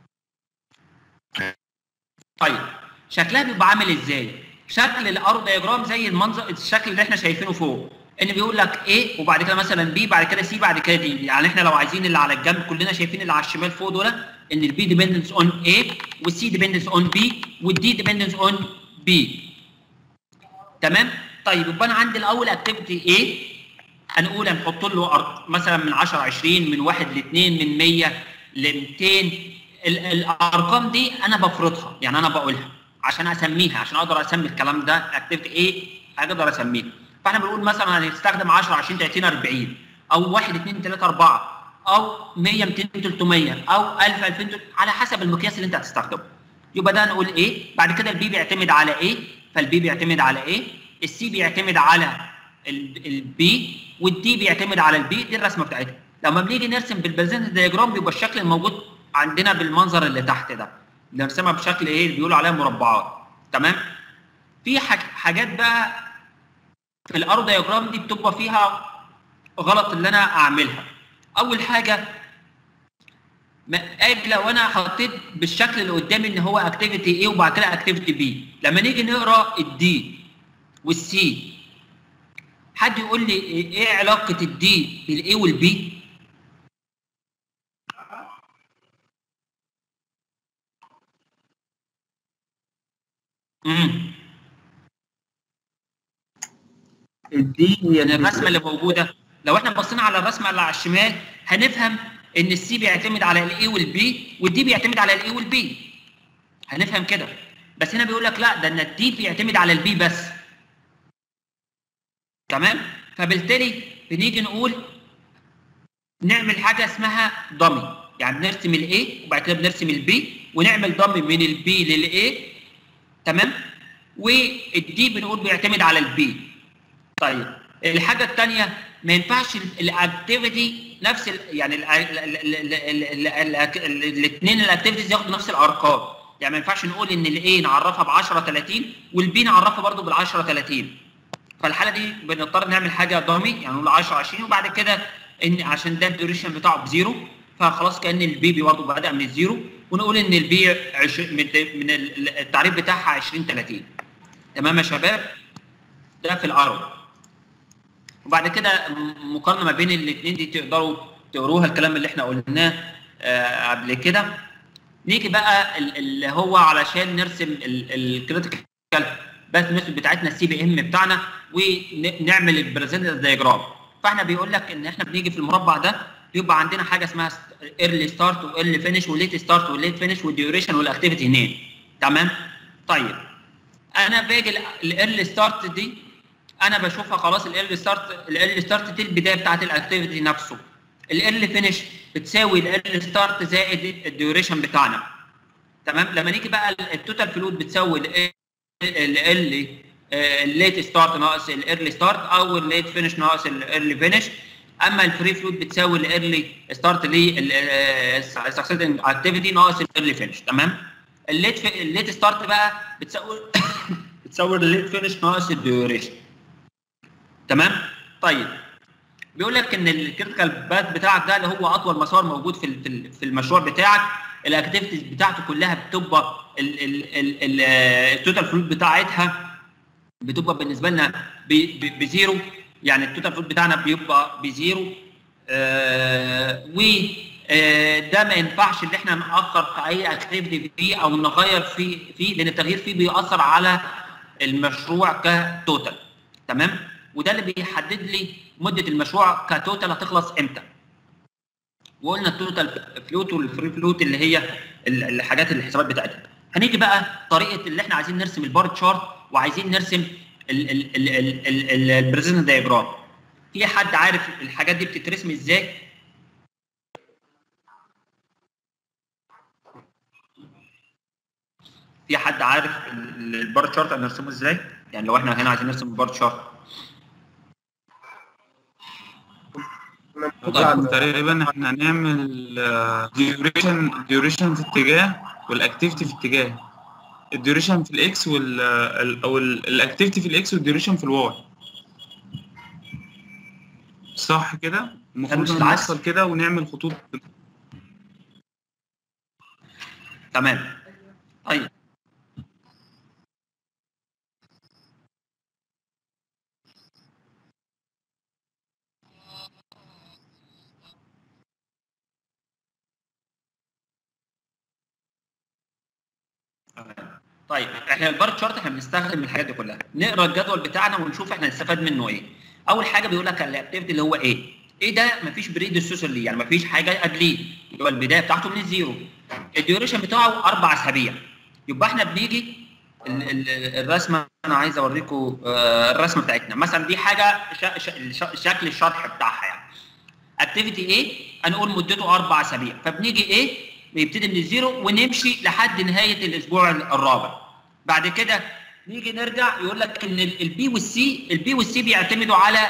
طيب شكلها بيبقى عامل ازاي؟ شكل الارو دايجرام زي المنظر الشكل اللي احنا شايفينه فوق ان بيقول لك ايه وبعد كده مثلا بي بعد كده سي بعد كده دي يعني احنا لو عايزين اللي على الجنب كلنا شايفين اللي على الشمال فوق دول ان البي ديبندنس اون اي والسي ديبندنس اون بي والدي ديبندنس اون بي تمام طيب يبقى انا عندي الاول اكتيفيتي ايه هنقول هنحط له أر- مثلا من 10 20 من 1 ل 2 من 100 ل 200 ال- الارقام دي انا بفرضها يعني انا بقولها عشان اسميها عشان اقدر اسمي الكلام ده اكتيفيتي ايه اقدر اسميها فاحنا بنقول مثلا هنستخدم 10 20 30 40 او 1 2 3 4 او 100 200 300 او 1000 2000 على حسب المقياس اللي انت هتستخدمه يبقى ده نقول ايه بعد كده البي بيعتمد على ايه فالبي بيعتمد على ايه السي بيعتمد على البي والدي بيعتمد على البي دي الرسمه بتاعتها لما بنيجي نرسم بالبرزنت دياجرام بيبقى الشكل الموجود عندنا بالمنظر اللي تحت ده نرسمها بشكل ايه اللي بيقولوا عليها مربعات تمام في حاج- حاجات بقى في الارو دياجرام دي بتبقى فيها غلط اللي انا اعملها اول حاجه ما قبل لو انا حطيت بالشكل اللي قدامي ان هو اكتيفيتي ايه وبعد كده اكتيفيتي بي لما نيجي نقرا الدي والسي حد يقول لي ايه إيه علاقه الدي بالاي والبي امم الدي هي الرسمه اللي موجوده لو احنا بصينا على الرسمه اللي على الشمال هنفهم ان السي بيعتمد على الاي والبي والدي بيعتمد على الاي والبي هنفهم كده بس هنا بيقول لك لا ده ان الدي بيعتمد على البي بس تمام فبالتالي بنيجي نقول نعمل حاجه اسمها ضمي يعني بنرسم الاي وبعد كده بنرسم البي ونعمل ضم من البي للاي تمام والدي بنقول بيعتمد على البي طيب الحاجه الثانيه ما ينفعش الاكتيفيتي نفس ال يعني الاثنين الاكتيفيتيز ياخدوا نفس الارقام يعني ما ينفعش نقول ان الاي نعرفها ب 10 30 والبي نعرفها برضو بال 10 30 فالحاله دي بنضطر نعمل حاجه ضامي يعني نقول 10 20 وبعد كده ان عشان ده الديوريشن بتاعه بزيرو فخلاص كان البي بي برضه بدا من الزيرو ونقول ان البي عش... من من التعريف بتاعها 20 30 تمام يا شباب ده في الارو وبعد كده مقارنه ما بين الاثنين دي تقدروا تقروها الكلام اللي احنا قلناه آه قبل كده نيجي بقى اللي هو علشان نرسم الكريتيكال باث ميثود بتاعتنا السي بي ام بتاعنا ونعمل البريزنت دايجرام فاحنا بيقول لك ان احنا بنيجي في المربع ده يبقى عندنا حاجه اسمها ايرلي ستارت وايرلي فينش وليت ستارت وليت فينش والديوريشن والاكتيفيتي هنا تمام طيب انا باجي الايرلي ستارت دي انا بشوفها خلاص الايرلي ستارت الايرلي ستارت دي البدايه بتاعت الاكتيفيتي نفسه الايرلي فينش بتساوي الايرلي ستارت زائد الديوريشن بتاعنا تمام لما نيجي بقى التوتال فلوت بتساوي الايرلي الليت ستارت ناقص الايرلي ستارت او الليت فينش ناقص الايرلي فينش اما الفري فلوت بتساوي الايرلي ستارت للسكسيدنج اكتيفيتي ناقص الايرلي فينش تمام الليت الليت ستارت بقى بتساوي بتساوي الليت فينش ناقص الديوريشن تمام طيب بيقول لك ان الكريتيكال باث بتاعك ده اللي هو اطول مسار موجود في في المشروع بتاعك الاكتيفيتيز بتاعته كلها بتبقى التوتال فلوت بتاعتها بتبقى بالنسبه لنا بزيرو يعني التوتال فلوت بتاعنا بيبقى بزيرو آه وده ما ينفعش ان احنا ناخر في اي اكتيفيتي فيه او نغير فيه فيه لان التغيير فيه بيأثر على المشروع كتوتال تمام وده اللي بيحدد لي مده المشروع كتوتال هتخلص امتى وقلنا التوتال فلوت والفري فلوت اللي هي الحاجات الحسابات بتاعتها هنيجي بقى طريقه اللي احنا عايزين نرسم البار تشارت وعايزين نرسم البريزنت دايجرام في حد عارف الحاجات دي بتترسم ازاي في حد عارف البار تشارت هنرسمه ازاي يعني لو احنا هنا عايزين نرسم البار تشارت طيب تقريبا احنا هنعمل ديوريشن ديوريشن في اتجاه والاكتيفيتي في اتجاه الديوريشن في الاكس وال او الاكتيفيتي في الاكس والديوريشن في الواي صح كده المفروض نوصل كده ونعمل خطوط تمام طيب طيب احنا البار تشارت احنا بنستخدم الحاجات دي كلها نقرا الجدول بتاعنا ونشوف احنا هنستفاد منه ايه اول حاجه بيقول لك الاكتيفيتي اللي هو ايه ايه ده مفيش بريديسوسر ليه يعني مفيش حاجه قبليه اللي هو البدايه بتاعته من الزيرو الديوريشن بتاعه اربع اسابيع يبقى احنا بنيجي ال ال الرسمه انا عايز اوريكم الرسمه بتاعتنا مثلا دي حاجه شكل الشرح بتاعها يعني اكتيفيتي ايه هنقول مدته اربع اسابيع فبنيجي ايه بيبتدي من الزيرو ونمشي لحد نهايه الاسبوع الرابع بعد كده نيجي نرجع يقول لك ان البي والسي البي والسي بيعتمدوا على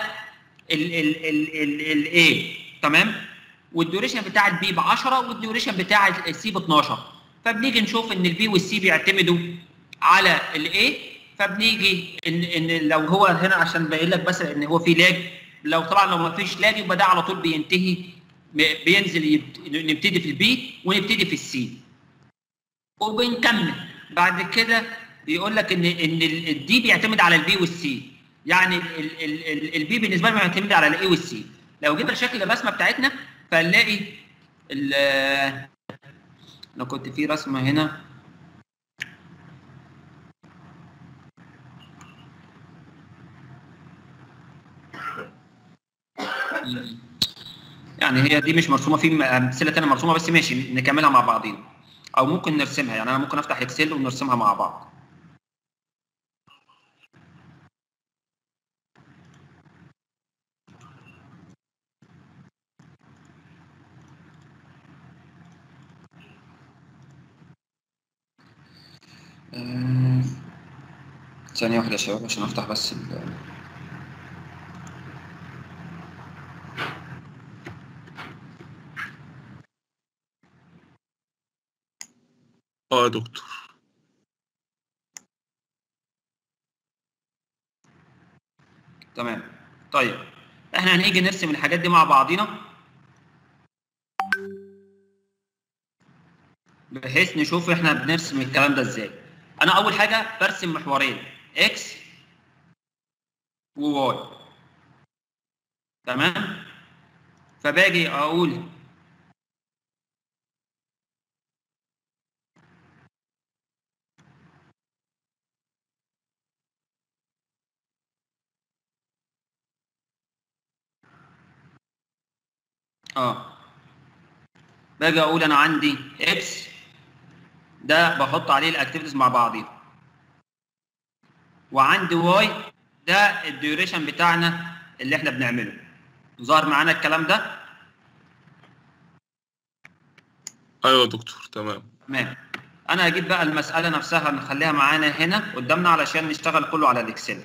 الاي تمام والديوريشن بتاع البي ب 10 والديوريشن بتاع السي ب 12 فبنيجي نشوف ان البي والسي بيعتمدوا على الاي فبنيجي ان ان لو هو هنا عشان باين لك بس ان هو في لاج لو طبعا لو ما فيش لاج يبقى ده على طول بينتهي بينزل نبتدي في البي ونبتدي في السي وبنكمل بعد كده بيقول لك ان ان الدي بيعتمد على البي والسي يعني البي بالنسبه لنا بيعتمد على الاي والسي لو جينا لشكل الرسمه بتاعتنا فنلاقي انا كنت في رسمه هنا يعني هي دي مش مرسومه في امثله تانية مرسومه بس ماشي نكملها مع بعضينا او ممكن نرسمها يعني انا ممكن افتح اكسل ونرسمها مع بعض آه، ثانية واحدة يا شباب عشان افتح بس ال اه يا دكتور تمام طيب احنا هنيجي نرسم الحاجات دي مع بعضينا بحيث نشوف احنا بنرسم الكلام ده ازاي انا اول حاجه برسم محورين اكس وواي تمام فباجي اقول اه باجي اقول انا عندي اكس ده بحط عليه الاكتيفيتيز مع بعضيها وعندي واي ده الديوريشن بتاعنا اللي احنا بنعمله ظهر معانا الكلام ده ايوه يا دكتور تمام تمام انا هجيب بقى المساله نفسها نخليها معانا هنا قدامنا علشان نشتغل كله على الاكسل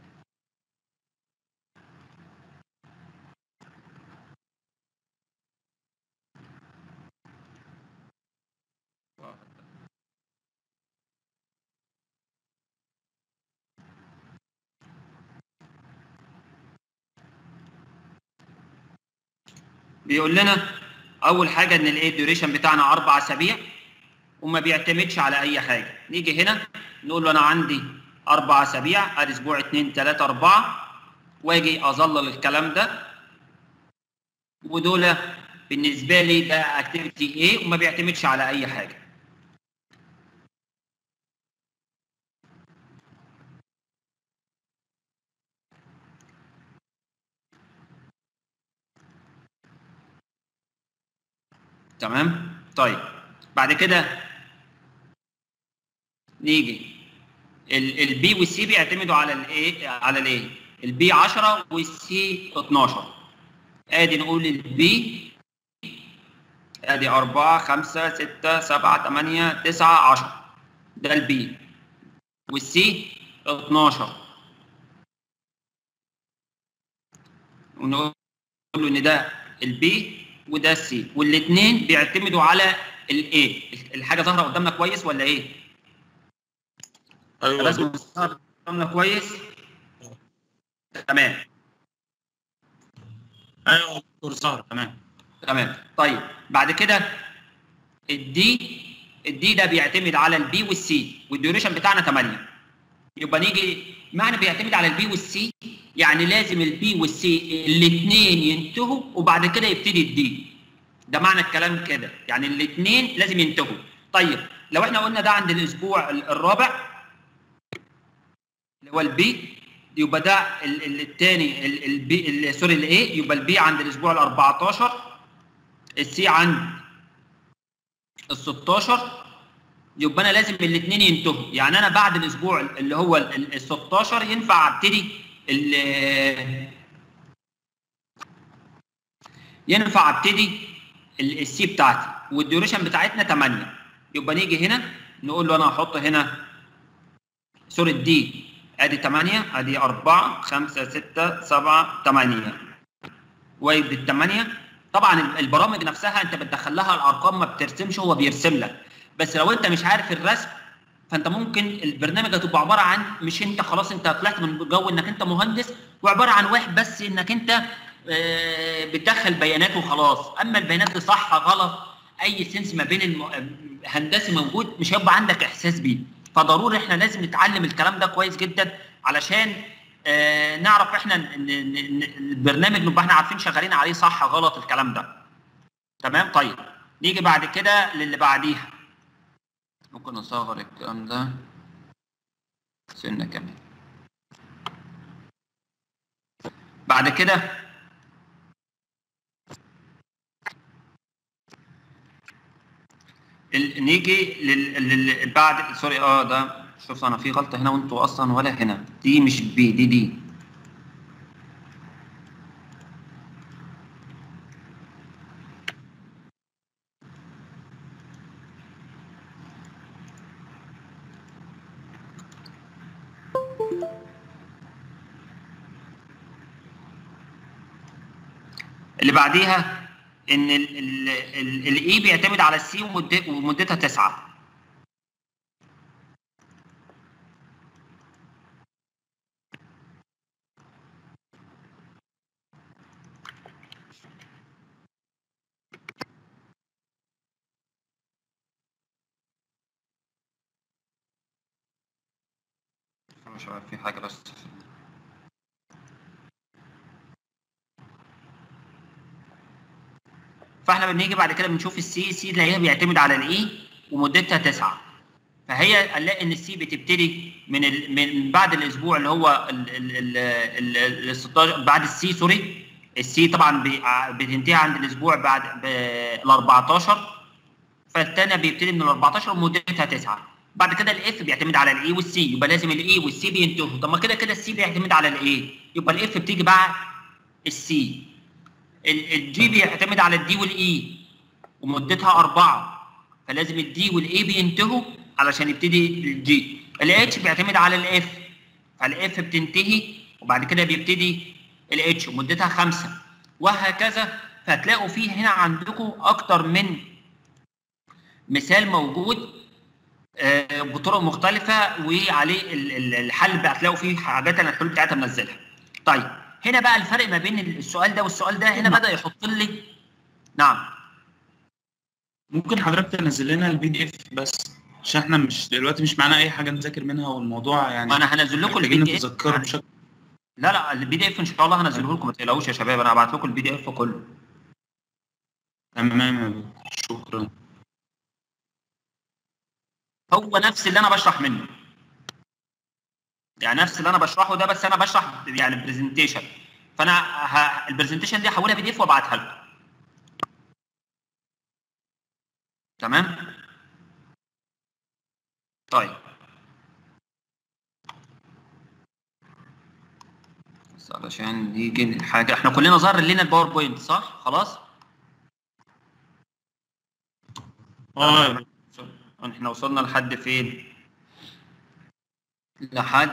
بيقول لنا اول حاجه ان الايه الديوريشن بتاعنا اربع اسابيع وما بيعتمدش على اي حاجه نيجي هنا نقول له انا عندي اربع اسابيع ادي اسبوع اثنين ثلاثه اربعه واجي اظلل الكلام ده ودول بالنسبه لي ده اكتيفيتي ايه وما بيعتمدش على اي حاجه تمام طيب بعد كده نيجي البي والسي بيعتمدوا على الايه على الايه البي 10 والسي 12 ادي نقول البي ادي 4 5 6 7 8 9 10 ده البي والسي 12 ونقول له ان ده البي وده السي والاثنين بيعتمدوا على الايه الحاجه ظاهره قدامنا كويس ولا ايه ايوه الرسم ظاهر قدامنا كويس تمام ايوه دكتور ظهر تمام تمام طيب بعد كده الدي الدي ده بيعتمد على البي والسي والديوريشن بتاعنا 8 يبقى نيجي معنى بيعتمد على البي والسي يعني لازم البي والسي الاثنين ينتهوا وبعد كده يبتدي الدي ده معنى الكلام كده يعني الاثنين لازم ينتهوا طيب لو احنا قلنا ده عند الاسبوع الرابع اللي هو البي يبقى ده الثاني البي سوري الايه يبقى البي عند الاسبوع ال 14 السي عند ال 16 يبقى انا لازم الاثنين ينتهوا يعني انا بعد الاسبوع اللي هو ال 16 ينفع ابتدي ينفع ابتدي السي بتاعتي والديوريشن بتاعتنا 8 يبقى نيجي هنا نقول له انا هحط هنا سوري دي ادي 8 ادي 4 5 6 7 8 ويبقى ال 8 طبعا البرامج نفسها انت بتدخل لها الارقام ما بترسمش هو بيرسم لك بس لو انت مش عارف الرسم فانت ممكن البرنامج هتبقى عباره عن مش انت خلاص انت طلعت من جو انك انت مهندس وعباره عن واحد بس انك انت بتدخل بيانات وخلاص اما البيانات دي صح غلط اي سنس ما بين الهندسي موجود مش هيبقى عندك احساس بيه فضروري احنا لازم نتعلم الكلام ده كويس جدا علشان آه نعرف احنا البرنامج نبقى احنا عارفين شغالين عليه صح غلط الكلام ده تمام طيب نيجي بعد كده للي بعديها ممكن نصغر الكلام ده سنه كمان بعد كده ال- نيجي لل... لل... بعد سوري اه ده شوف انا في غلطه هنا وانتوا اصلا ولا هنا دي مش بي دي دي اللي بعديها ان الاي بيعتمد على السي ومدتها تسعه مش عارف في حاجه بس فاحنا بنيجي بعد كده بنشوف السي السي اللي هي بيعتمد على الاي ومدتها تسعه فهي هنلاقي ان السي بتبتدي من ال... من بعد الاسبوع اللي هو ال ال ال ال ال 16 بعد السي سوري السي طبعا بي... بتنتهي عند الاسبوع بعد ب... ال 14 فالثانيه بيبتدي من ال 14 ومدتها تسعه بعد كده الاف بيعتمد على الاي والسي يبقى لازم الاي والسي بينتهوا طب ما كده كده السي بيعتمد على الاي يبقى الاف بتيجي بعد السي الجي بيعتمد على الدي والاي ومدتها أربعة فلازم الدي والاي بينتهوا علشان يبتدي الجي الاتش بيعتمد على الاف فالاف بتنتهي وبعد كده بيبتدي الاتش ومدتها خمسة وهكذا فهتلاقوا فيه هنا عندكم أكتر من مثال موجود آه، بطرق مختلفة وعليه ال- ال- الحل بقى هتلاقوا فيه حاجات أنا الحلول بتاعتها منزلها. طيب هنا بقى الفرق ما بين السؤال ده والسؤال ده هنا بدأ يحط لي نعم ممكن حضرتك تنزل لنا البي دي اف بس عشان احنا مش دلوقتي مش معانا اي حاجه نذاكر منها والموضوع يعني ما انا هنزل لكم محتاجين البي دي اف نتذكره بشكل لا لا البي دي اف ان شاء الله هنزله لكم ما تقلقوش يا شباب انا هبعت لكم البي دي اف كله تمام يا دكتور، شكرا هو نفس اللي انا بشرح منه يعني نفس اللي انا بشرحه ده بس انا بشرح يعني برزنتيشن فانا ه... البرزنتيشن دي هحولها بي دي اف وابعتها لكم تمام طيب بس علشان نيجي الحاجه احنا كلنا ظهر لنا الباوربوينت صح خلاص اه احنا وصلنا لحد فين لحد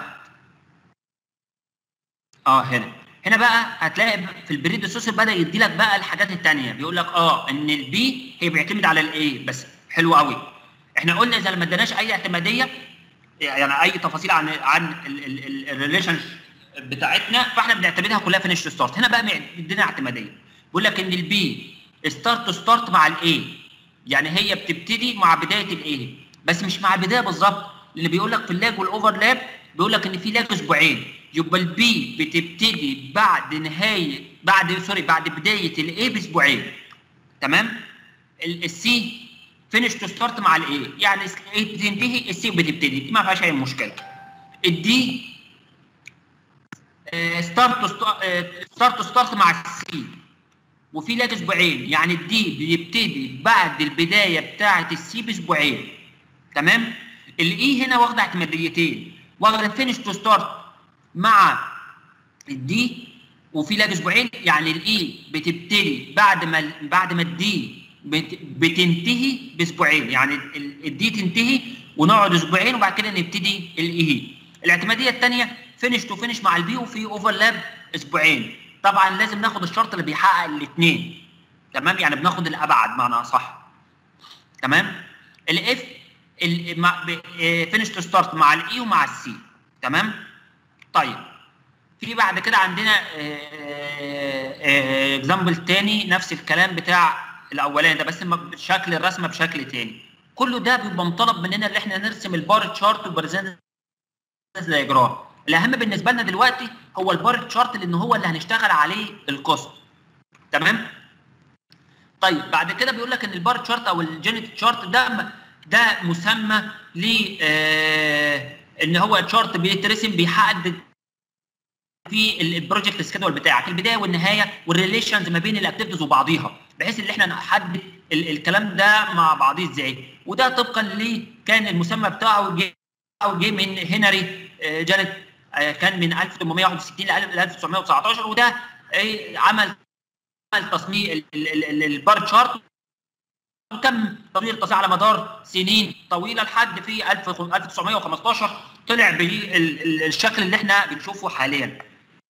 اه هنا هنا بقى هتلاقي في البريد السوسيال بدا يدي لك بقى الحاجات الثانيه بيقول لك اه ان البي هي بيعتمد على الاي بس حلو قوي احنا قلنا اذا ما اديناش اي اعتماديه يعني اي تفاصيل عن عن الريليشن بتاعتنا فاحنا بنعتمدها كلها فينش ستارت هنا بقى بيدينا اعتماديه بيقول لك ان البي ستارت ستارت مع الاي يعني هي بتبتدي مع بدايه الايه بس مش مع البدايه بالظبط اللي بيقول لك في اللاج والاوفرلاب بيقول لك ان في لاج اسبوعين يبقى البي بتبتدي بعد نهايه بعد سوري بعد بدايه الايه باسبوعين تمام السي فينش تو ستارت مع الايه يعني الايه بتنتهي السي بتبتدي دي ما فيهاش اي مشكله الدي ستارت ستارت ستارت مع السي وفي لاج اسبوعين يعني الدي بيبتدي بعد البدايه بتاعه السي باسبوعين تمام الاي هنا واخده اعتماديتين واخده فينش تو ستارت مع الدي وفي لاج اسبوعين يعني الاي بتبتدي بعد ما بعد ما الدي بت بتنتهي باسبوعين يعني الدي تنتهي ونقعد اسبوعين وبعد كده نبتدي الاي الاعتماديه الثانيه فينش تو فينش مع البي وفي اوفرلاب اسبوعين طبعا لازم ناخد الشرط اللي بيحقق الاثنين تمام يعني بناخد الابعد معنى صح تمام الاف فينش تو ستارت مع الاي ومع السي تمام طيب في بعد كده عندنا اكزامبل تاني نفس الكلام بتاع الاولاني ده بس بشكل الرسمه بشكل تاني كله ده بيبقى مطالب مننا ان احنا نرسم البار تشارت وبرزنت دايجرام الاهم بالنسبه لنا دلوقتي هو البار تشارت لان هو اللي هنشتغل عليه الكوست تمام طيب بعد كده بيقول لك ان البار تشارت او الجينيت تشارت ده ده مسمى ل آه ان هو تشارت بيترسم بيحدد في البروجكت سكيدول بتاعك البدايه والنهايه والريليشنز ما بين الاكتيفيتيز وبعضيها بحيث ان احنا نحدد ال الكلام ده مع بعضيه ازاي وده طبقا ل كان المسمى بتاعه جه أو جه من هنري آه، جانت آه، كان من 1861 ل 1919 وده آه، عمل عمل تصميم ال- ال- ال- البار تشارت وتم تطوير التصنيع على مدار سنين طويله لحد في 1000 1915 طلع بالشكل اللي احنا بنشوفه حاليا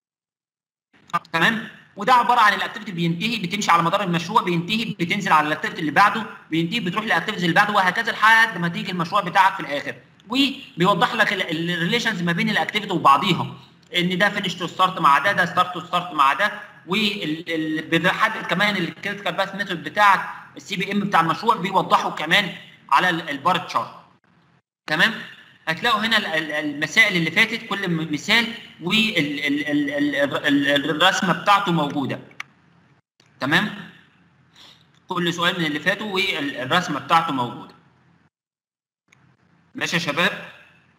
تمام وده عباره عن الاكتيفيتي بينتهي بتمشي على مدار المشروع بينتهي بتنزل على الاكتيفيتي اللي بعده بينتهي بتروح للاكتيفيتي اللي بعده وهكذا لحد ما تيجي المشروع بتاعك في الاخر وبيوضح لك الريليشنز ما بين الاكتيفيتي وبعضيها ان ده فينش تو ستارت مع ده ده ستارت تو ستارت مع ده وبيحدد كمان الكريتيكال باث ميثود بتاعك السي بي ام بتاع المشروع بيوضحه كمان على ال- البار تشارت تمام هتلاقوا هنا ال- ال- المسائل اللي فاتت كل م- مثال والرسمه بتاعته موجوده تمام كل سؤال من اللي فاتوا والرسمه بتاعته موجوده ماشي يا شباب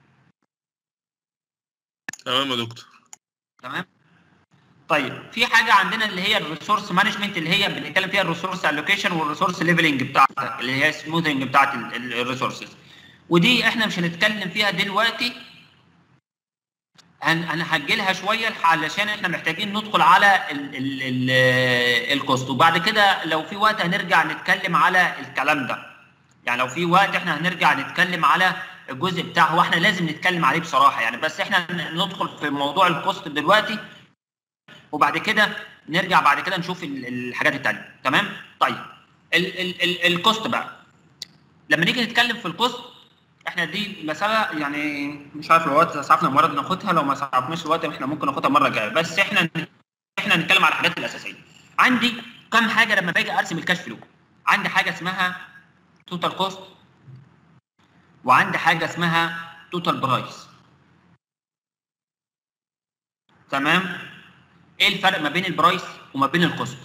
تمام يا دكتور تمام طيب في حاجه عندنا اللي هي الريسورس مانجمنت اللي هي بنتكلم فيها الريسورس الوكيشن والريسورس ليفلنج بتاعتك اللي هي سموثنج بتاعت الريسورسز ودي احنا مش هنتكلم فيها دلوقتي هن- هنهجلها شويه علشان احنا محتاجين ندخل على ال ال ال الكوست وبعد كده لو في وقت هنرجع نتكلم على الكلام ده يعني لو في وقت احنا هنرجع نتكلم على الجزء بتاعه هو احنا لازم نتكلم عليه بصراحه يعني بس احنا ندخل في موضوع الكوست دلوقتي وبعد كده نرجع بعد كده نشوف ال- الحاجات التانية تمام طيب ال ال ال الكوست بقى لما نيجي نتكلم في الكوست احنا دي مساله يعني مش عارف لو وقت اسعفنا المره دي ناخدها لو ما اسعفناش الوقت احنا ممكن ناخدها المره الجايه بس احنا احنا هنتكلم على الحاجات الاساسيه عندي كم حاجه لما باجي ارسم الكاش فلو عندي حاجه اسمها توتال كوست وعندي حاجه اسمها توتال برايس تمام ايه الفرق ما بين البرايس وما بين الكوست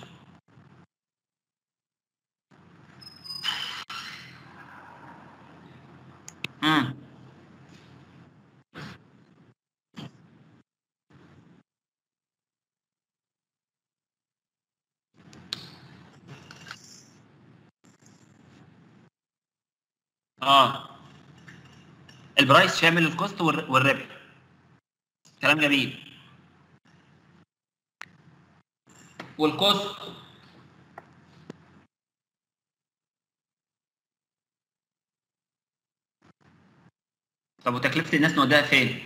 امم اه البرايس شامل الكوست والر- والربح كلام جميل والكوست طب وتكلفة الناس نوديها فين؟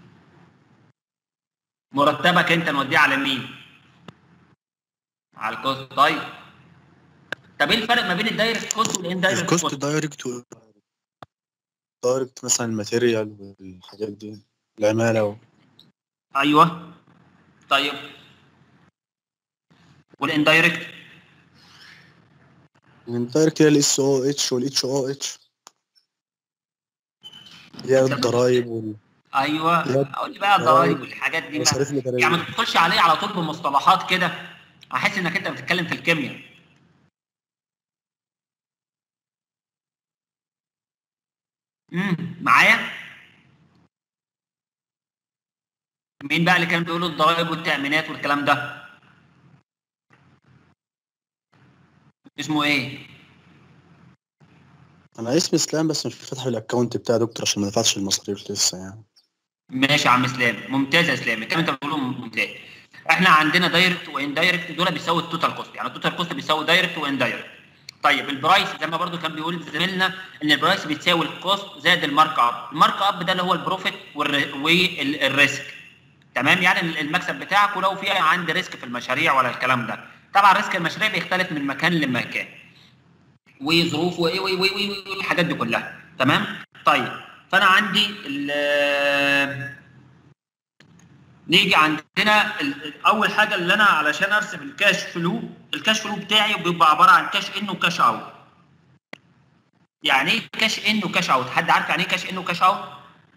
مرتبك انت نوديه على مين؟ على الكوست طيب طب ايه الفرق ما بين الدايركت كوست والاندايركت الكوست كوست؟ دايركت و دايركت مثلا الماتيريال والحاجات دي العمالة و... ايوه طيب والاندايركت الدايركت هي الاس او اتش والاتش او اتش هي الضرايب وال ايوه لا. قول لي بقى الضرايب والحاجات دي بقى المصاريف الإدارية يعني ما تدخلش عليه على طول بمصطلحات كده احس انك انت بتتكلم في الكيمياء امم معايا مين بقى اللي كان بيقول الضرايب والتأمينات والكلام ده اسمه ايه انا اسمي اسلام بس مش فاتح الاكونت بتاع دكتور عشان ما دفعتش المصاريف لسه يعني ماشي يا عم اسلام ممتاز يا اسلام الكلام انت بتقوله ممتاز احنا عندنا دايركت واندايركت دول بيساوي التوتال كوست يعني التوتال كوست بيساوي دايركت واندايركت طيب البرايس زي ما برضو كان بيقول زميلنا ان البرايس بتساوي الكوست زائد المارك اب المارك اب ده اللي هو البروفيت والر- والريسك تمام يعني المكسب بتاعك ولو في عندي ريسك في المشاريع ولا الكلام ده طبعا ريسك المشاريع بيختلف من مكان لمكان وظروف وايه وايه وايه وايه وايه والحاجات دي كلها تمام طيب فانا عندي ال- نيجي عندنا ال- ال- اول حاجه اللي انا علشان ارسم الكاش فلو الكاش فلو بتاعي بيبقى عباره عن كاش ان وكاش اوت يعني ايه كاش ان وكاش اوت حد عارف يعني ايه كاش ان وكاش اوت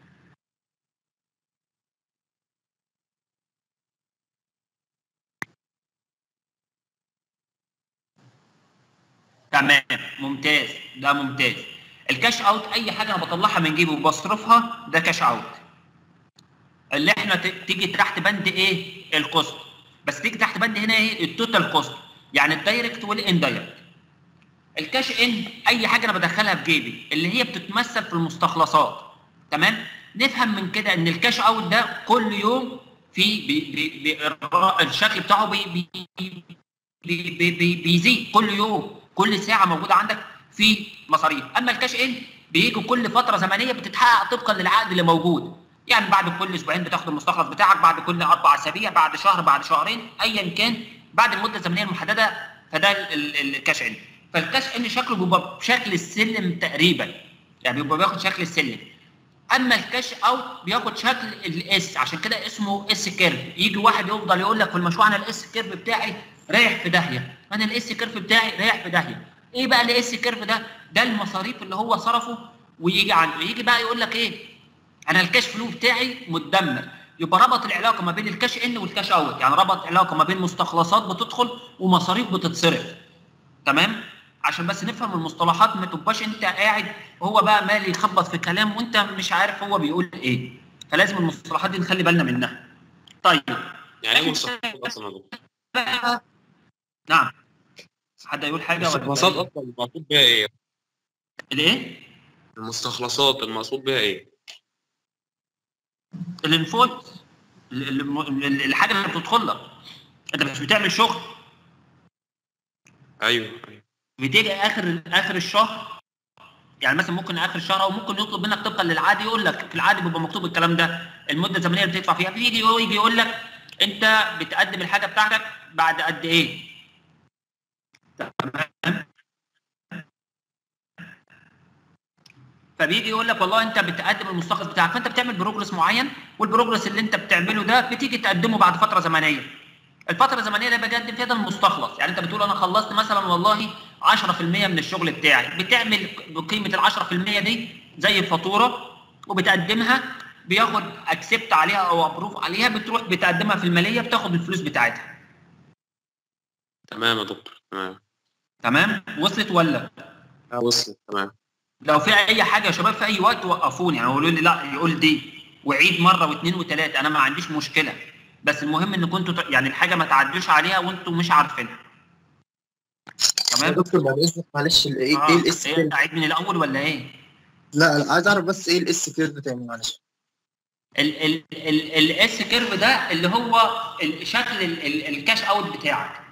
تمام ممتاز ده ممتاز الكاش اوت اي حاجه انا بطلعها من جيبي وبصرفها ده كاش اوت اللي احنا ت- تيجي تحت بند ايه الكوست بس تيجي تحت بند هنا ايه التوتال كوست يعني الدايركت والاندايركت الكاش ان اي حاجه انا بدخلها في جيبي اللي هي بتتمثل في المستخلصات تمام نفهم من كده ان الكاش اوت ده كل يوم في بي بي بي الر- الشكل بتاعه بي بي بي بي بي بيزيد كل يوم كل ساعه موجوده عندك في مصاريف اما الكاش ان بيجي كل فتره زمنيه بتتحقق طبقا للعقد اللي موجود يعني بعد كل اسبوعين بتاخد المستخلص بتاعك بعد كل اربع اسابيع بعد شهر بعد شهرين ايا كان بعد المده الزمنيه المحدده فده ال- ال- الكاش ان فالكاش ان شكله بيبقى بشكل السلم تقريبا يعني بيبقى بياخد شكل السلم اما الكاش اوت بياخد شكل الاس عشان كده اسمه اس كيرف يجي واحد يفضل يقول لك في المشروع انا الاس كيرف بتاعي رايح في داهيه انا الاس كيرف بتاعي رايح في داهيه ايه بقى الاس كيرف ده ده المصاريف اللي هو صرفه ويجي عنده يجي بقى يقول لك ايه انا الكاش فلو بتاعي متدمر يبقى ربط العلاقه ما بين الكاش ان والكاش اوت يعني ربط علاقه ما بين مستخلصات بتدخل ومصاريف بتتصرف تمام عشان بس نفهم المصطلحات ما تبقاش انت قاعد وهو بقى مالي يخبط في كلام وانت مش عارف هو بيقول ايه فلازم المصطلحات دي نخلي بالنا منها طيب يعني ايه مستخلصات اصلا يا دكتور؟ بقى نعم حد يقول حاجه ولا المستخلصات اصلا المقصود بيها ايه؟ الايه المستخلصات المقصود بيها ايه؟ الانفويس ال- ال- ال- الحاجه اللي بتدخل لك انت مش بتعمل شغل ايوه ايوه بتيجي اخر اخر الشهر يعني مثلا ممكن اخر الشهر او ممكن يطلب منك طبقا للعادي يقول لك في العادي بيبقى مكتوب الكلام ده المده الزمنيه اللي بتدفع فيها بيجي يجي يقول لك انت بتقدم الحاجه بتاعتك بعد قد ايه تمام فبيجي يقول لك والله انت بتقدم المستخلص بتاعك فانت بتعمل بروجرس معين والبروجرس اللي انت بتعمله ده بتيجي تقدمه بعد فتره زمنيه الفتره الزمنيه اللي بقدم فيها ده المستخلص يعني انت بتقول انا خلصت مثلا والله 10% من الشغل بتاعي بتعمل بقيمه ال 10% دي زي فاتوره وبتقدمها بياخد اكسبت عليها او ابروف عليها بتروح بتقدمها في الماليه بتاخد الفلوس بتاعتها تمام يا دكتور تمام تمام وصلت ولا اه وصلت تمام لو في اي حاجه يا شباب في اي وقت وقفوني يعني يقولوا لي لا يقول دي وعيد مره واثنين وثلاثه انا ما عنديش مشكله بس المهم ان كنتوا ت- يعني الحاجه ما تعدوش عليها وانتوا مش عارفينها يا تمام دكتور بعد اذنك معلش ال- ايه ايه الاس ايه كيرف اعيد من الاول ولا ايه لا أنا عايز اعرف بس ايه الاس كيرف تاني معلش الاس كيرف ده اللي هو ال- شكل ال- ال- الكاش اوت بتاعك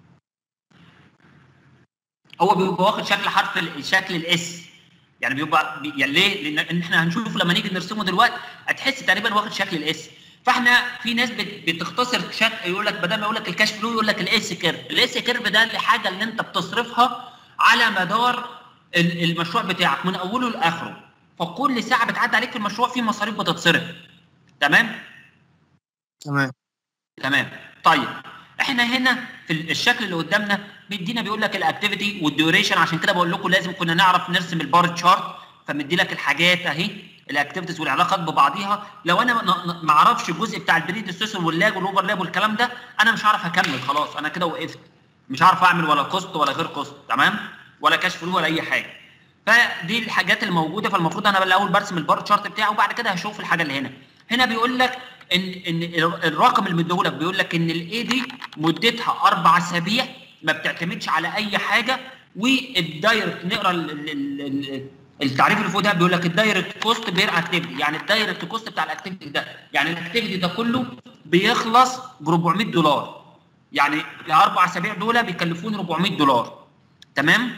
هو بيبقى واخد شكل حرف ال- شكل الاس يعني بيبقى بي- يعني ليه؟ لان احنا هنشوف لما نيجي نرسمه دلوقتي هتحس تقريبا واخد شكل الاس فاحنا في ناس بت- بتختصر شكل يقول لك بدل ما يقول لك الكاش فلو يقول لك الاس كيرف الاس كيرف ده الحاجه اللي انت بتصرفها على مدار ال- المشروع بتاعك من اوله لاخره فكل ساعه بتعدي عليك في المشروع في مصاريف بتتصرف تمام تمام تمام طيب احنا هنا في الشكل اللي قدامنا بيدينا بيقول لك الاكتيفيتي والديوريشن عشان كده بقول لكم لازم كنا نعرف نرسم البار تشارت فمدي لك الحاجات اهي الاكتيفيتيز والعلاقات ببعضيها لو انا ن- ن- ما اعرفش الجزء بتاع البريد ستيشن واللاج والاوفرلاب والكلام ده انا مش هعرف اكمل خلاص انا كده وقفت مش هعرف اعمل ولا كوست ولا غير كوست تمام ولا كاش فلو ولا اي حاجه فدي الحاجات اللي موجوده فالمفروض انا الاول برسم البار تشارت بتاعه وبعد كده هشوف الحاجه اللي هنا هنا بيقول لك ان ان الرقم اللي مديهولك بيقول لك ان الاي دي مدتها اربع اسابيع ما بتعتمدش على اي حاجه والدايركت نقرا ال- ال- ال- ال- التعريف اللي فوق ده بيقول لك الدايركت كوست بير اكتيفيتي يعني الدايركت كوست بتاع الاكتيفيتي ده يعني الاكتيفيتي ده كله بيخلص ب 400 دولار يعني الاربع اسابيع دول بيكلفوني 400 دولار تمام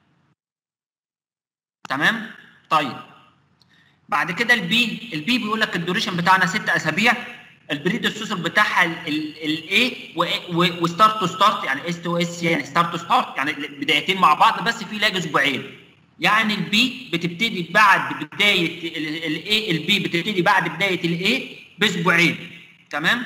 تمام طيب بعد كده البي البي بيقول لك الدوريشن بتاعنا ست اسابيع البريد السوسل بتاعها الاي وستارت تو ستارت يعني اس تو اس يعني ستارت تو ستارت يعني بدايتين مع بعض بس في لاج اسبوعين يعني البي بتبتدي بعد بدايه الاي البي بتبتدي بعد بدايه الاي باسبوعين تمام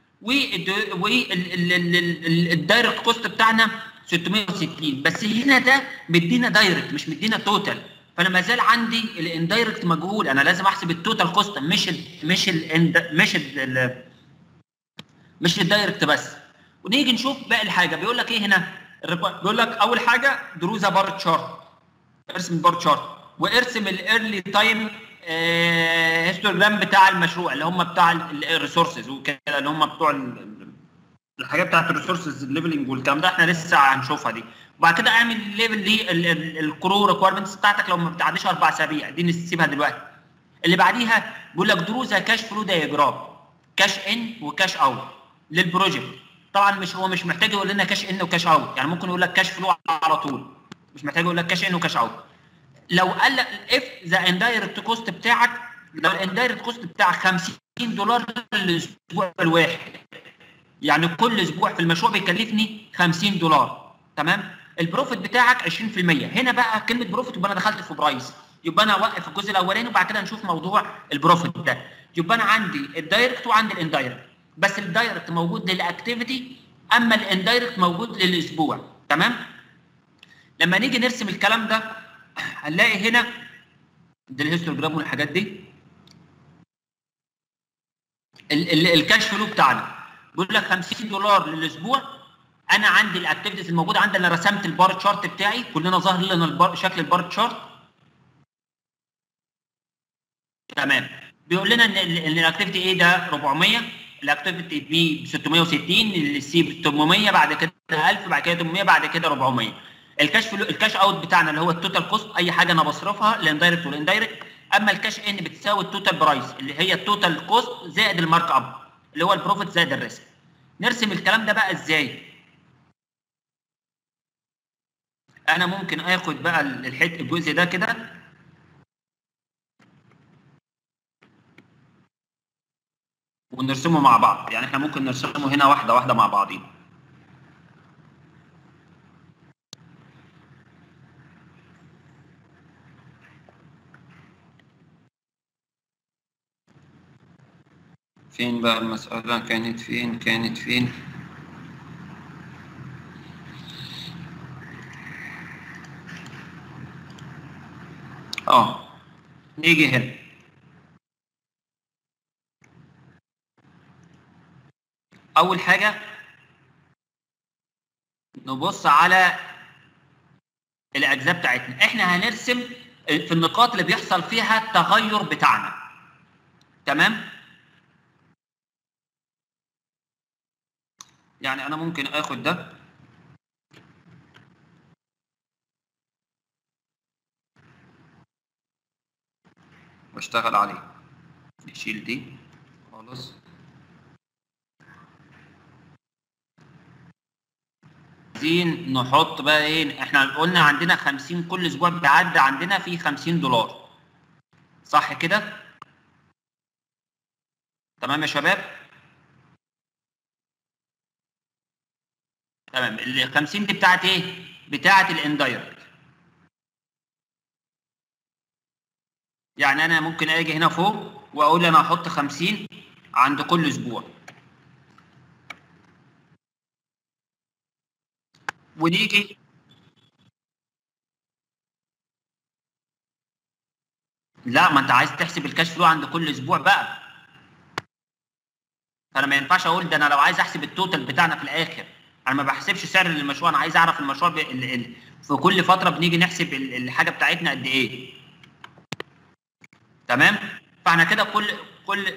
والدايركت كوست بتاعنا 660 بس هنا ده مدينا دايركت مش مدينا توتال فانا ما زال عندي الاندايركت مجهول انا لازم احسب التوتال كوست مش ال مش ال مش ال مش الدايركت بس ونيجي نشوف باقي الحاجه بيقول لك ايه هنا الريكو- بيقول لك اول حاجه دروزا بار تشارت ارسم البار تشارت وارسم الايرلي تايم هيستوجرام بتاع المشروع اللي هم بتاع الريسورسز وكده اللي هم بتوع ال- الحاجات بتاعت الريسورسز ليفلنج والكلام ده احنا لسه هنشوفها دي وبعد كده اعمل ليفل للكرو ريكويرمنتس بتاعتك لو ما بتعديش اربع اسابيع دي نسيبها دلوقتي اللي بعديها بيقول لك دروز كاش فلو دايجرام كاش ان وكاش اوت للبروجكت طبعا مش هو مش محتاج يقول لنا كاش ان وكاش اوت يعني ممكن يقول لك كاش فلو على طول مش محتاج يقول لك كاش ان وكاش اوت لو قال لك اف ذا اندايركت كوست بتاعك لو الاندايركت كوست بتاعك 50 دولار للاسبوع الواحد يعني كل اسبوع في المشروع بيكلفني 50 دولار تمام البروفيت بتاعك 20% هنا بقى كلمه بروفيت يبقى انا دخلت في برايس يبقى انا اوقف الجزء الاولاني وبعد كده نشوف موضوع البروفيت ده يبقى انا عندي الدايركت وعندي الاندايركت بس الدايركت موجود للاكتيفيتي اما الاندايركت موجود للاسبوع تمام لما نيجي نرسم الكلام ده هنلاقي هنا ده الهيستوجرام والحاجات دي ال- ال- الكاش فلو بتاعنا بيقول لك 50 دولار للاسبوع انا عندي الاكتيفيتيز الموجوده عندي انا رسمت البار تشارت بتاعي كلنا ظاهر لنا البار شكل البار تشارت تمام بيقول لنا ان ال- ان الاكتيفيتي ايه ده 400 الاكتيفيتي بي ب 660 السي ب 800 بعد كده 1000 بعد كده 800 بعد كده 400 الكاش فلو الكاش اوت بتاعنا اللي هو التوتال كوست اي حاجه انا بصرفها الاندايركت والاندايركت اما الكاش ان بتساوي التوتال برايس اللي هي التوتال كوست زائد المارك اب اللي هو البروفيت زائد الريسك نرسم الكلام ده بقى ازاي انا ممكن اخد بقى الحته الجزء ده كده ونرسمه مع بعض يعني احنا ممكن نرسمه هنا واحده واحده مع بعضين فين بقى المسألة كانت فين كانت فين اه نيجي هنا اول حاجه نبص على الاجزاء بتاعتنا احنا هنرسم في النقاط اللي بيحصل فيها التغير بتاعنا تمام يعني انا ممكن اخد ده واشتغل عليه نشيل دي خالص عايزين نحط بقى ايه احنا قلنا عندنا 50 كل اسبوع بيعدي عندنا فيه 50 دولار صح كده تمام يا شباب تمام ال 50 دي بتاعت ايه بتاعت الاندايركت يعني انا ممكن اجي هنا فوق واقول انا هحط 50 عند كل اسبوع ونيجي لا ما انت عايز تحسب الكاش فلو عند كل اسبوع بقى فانا ما ينفعش اقول ده انا لو عايز احسب التوتال بتاعنا في الاخر انا ما بحسبش سعر للمشروع انا عايز اعرف المشروع ب... ال... ال... في كل فتره بنيجي نحسب ال... الحاجه بتاعتنا قد ايه تمام فاحنا كده كل كل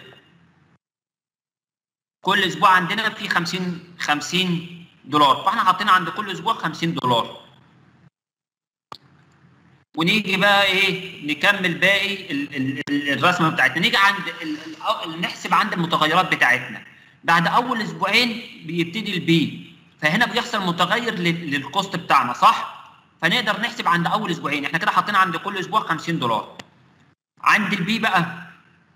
كل اسبوع عندنا في 50 50 دولار فاحنا حاطين عند كل اسبوع 50 دولار ونيجي بقى ايه نكمل باقي ال ال ال الرسمه بتاعتنا نيجي عند ال ال نحسب عند المتغيرات بتاعتنا بعد اول اسبوعين بيبتدي البي فهنا بيحصل متغير لل- للكوست بتاعنا صح فنقدر نحسب عند اول اسبوعين احنا كده حاطين عند كل اسبوع 50 دولار عند البي بقى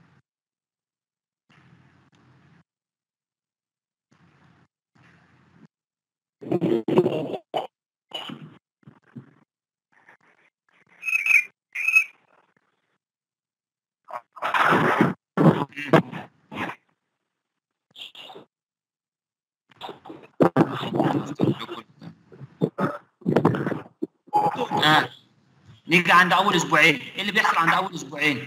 آه. نيجي عند اول اسبوعين ايه اللي بيحصل عند اول اسبوعين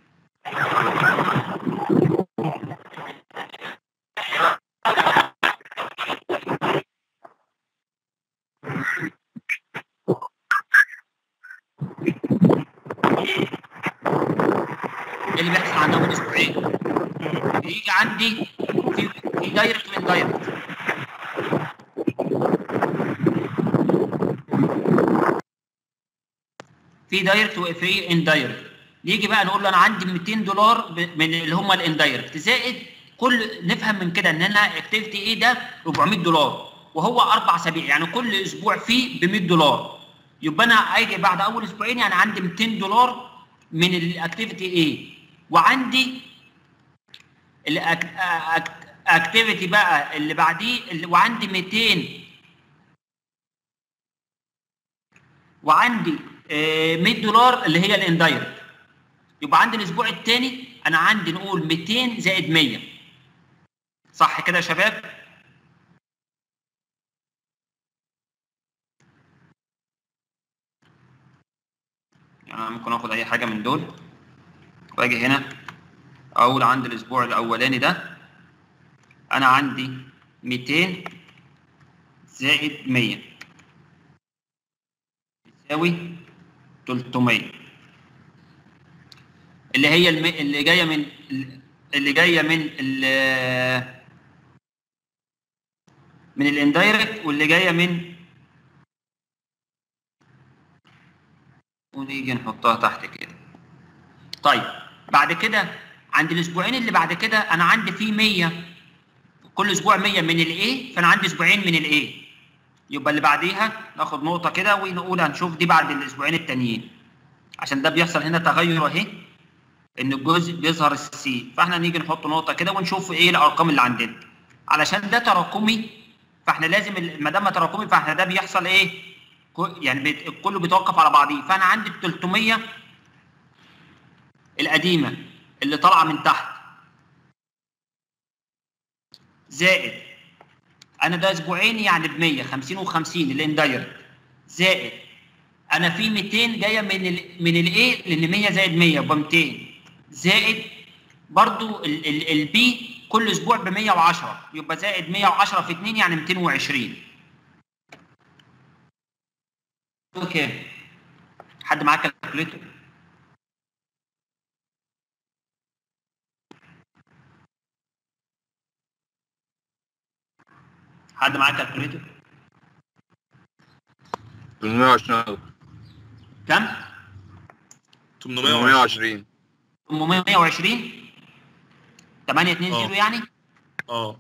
ايه اللي بيحصل عند اول اسبوعين يجي عندي في في دايركت واندايركت في دايركت وفي اندايركت نيجي بقى نقول له انا عندي 200 دولار ب- من اللي هم الاندايركت زائد كل نفهم من كده ان انا اكتيفيتي ايه ده 400 دولار وهو اربع اسابيع يعني كل اسبوع فيه ب 100 دولار يبقى انا اجي بعد اول اسبوعين يعني عندي 200 دولار من الاكتيفيتي ايه وعندي الاكتيفيتي بقى اللي بعديه اللي وعندي 200 وعندي آه، 100 دولار اللي هي الاندايركت يبقى عندي الاسبوع الثاني انا عندي نقول 200 زائد 100 صح كده يا شباب يعني انا ممكن اخد اي حاجه من دول واجي هنا اقول عندي الاسبوع الاولاني ده انا عندي 200 زائد 100 يساوي 300 اللي هي الم... اللي جايه من اللي جايه من ال من الاندايركت واللي جايه من ونيجي نحطها تحت كده طيب بعد كده عند الاسبوعين اللي بعد كده انا عندي فيه 100 كل اسبوع 100 من الايه فانا عندي اسبوعين من الايه يبقى اللي بعديها ناخد نقطه كده ونقول هنشوف دي بعد الاسبوعين التانيين عشان ده بيحصل هنا تغير اهي ان الجزء بيظهر السي فاحنا نيجي نحط نقطه كده ونشوف ايه الارقام اللي عندنا علشان ده تراكمي فاحنا لازم ال- ما دام تراكمي فاحنا ده بيحصل ايه كو- يعني بيت- كله بيتوقف على بعضيه فانا عندي ال 300 القديمه اللي طالعه من تحت زائد انا ده اسبوعين يعني ب 100 50 و50 الاندايركت زائد انا في 200 جايه من ال من الايه لان 100 زائد 100 يبقى 200 زائد برضو البي كل اسبوع ب 110 يبقى زائد 110 في 2 يعني 220 اوكي حد معاه كالكوليتر حد معاه كالكوليتر 820 كم 820 820 820 يعني اه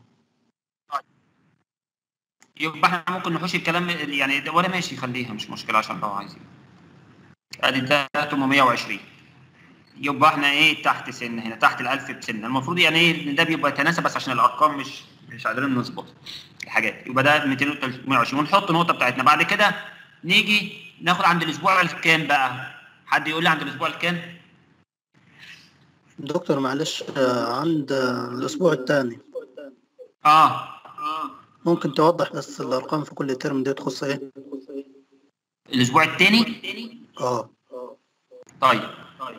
يبقى احنا ممكن نحوش الكلام يعني ده- ولا ماشي خليها مش مشكله عشان لو عايزين ادي ده 820 يبقى احنا ايه تحت سن هنا تحت ال1000 بسن المفروض يعني ايه ان ده بيبقى يتناسب بس عشان الارقام مش مش قادرين نظبط الحاجات يبقى ده 200 320 ونحط النقطه بتاعتنا بعد كده نيجي ناخد عند الاسبوع الكام بقى حد يقول لي عند الاسبوع الكام دكتور معلش آه، عند آه، الأسبوع الثاني اه ممكن توضح بس الأرقام في كل ترم دي تخص إيه؟ الاسبوع الثاني اه طيب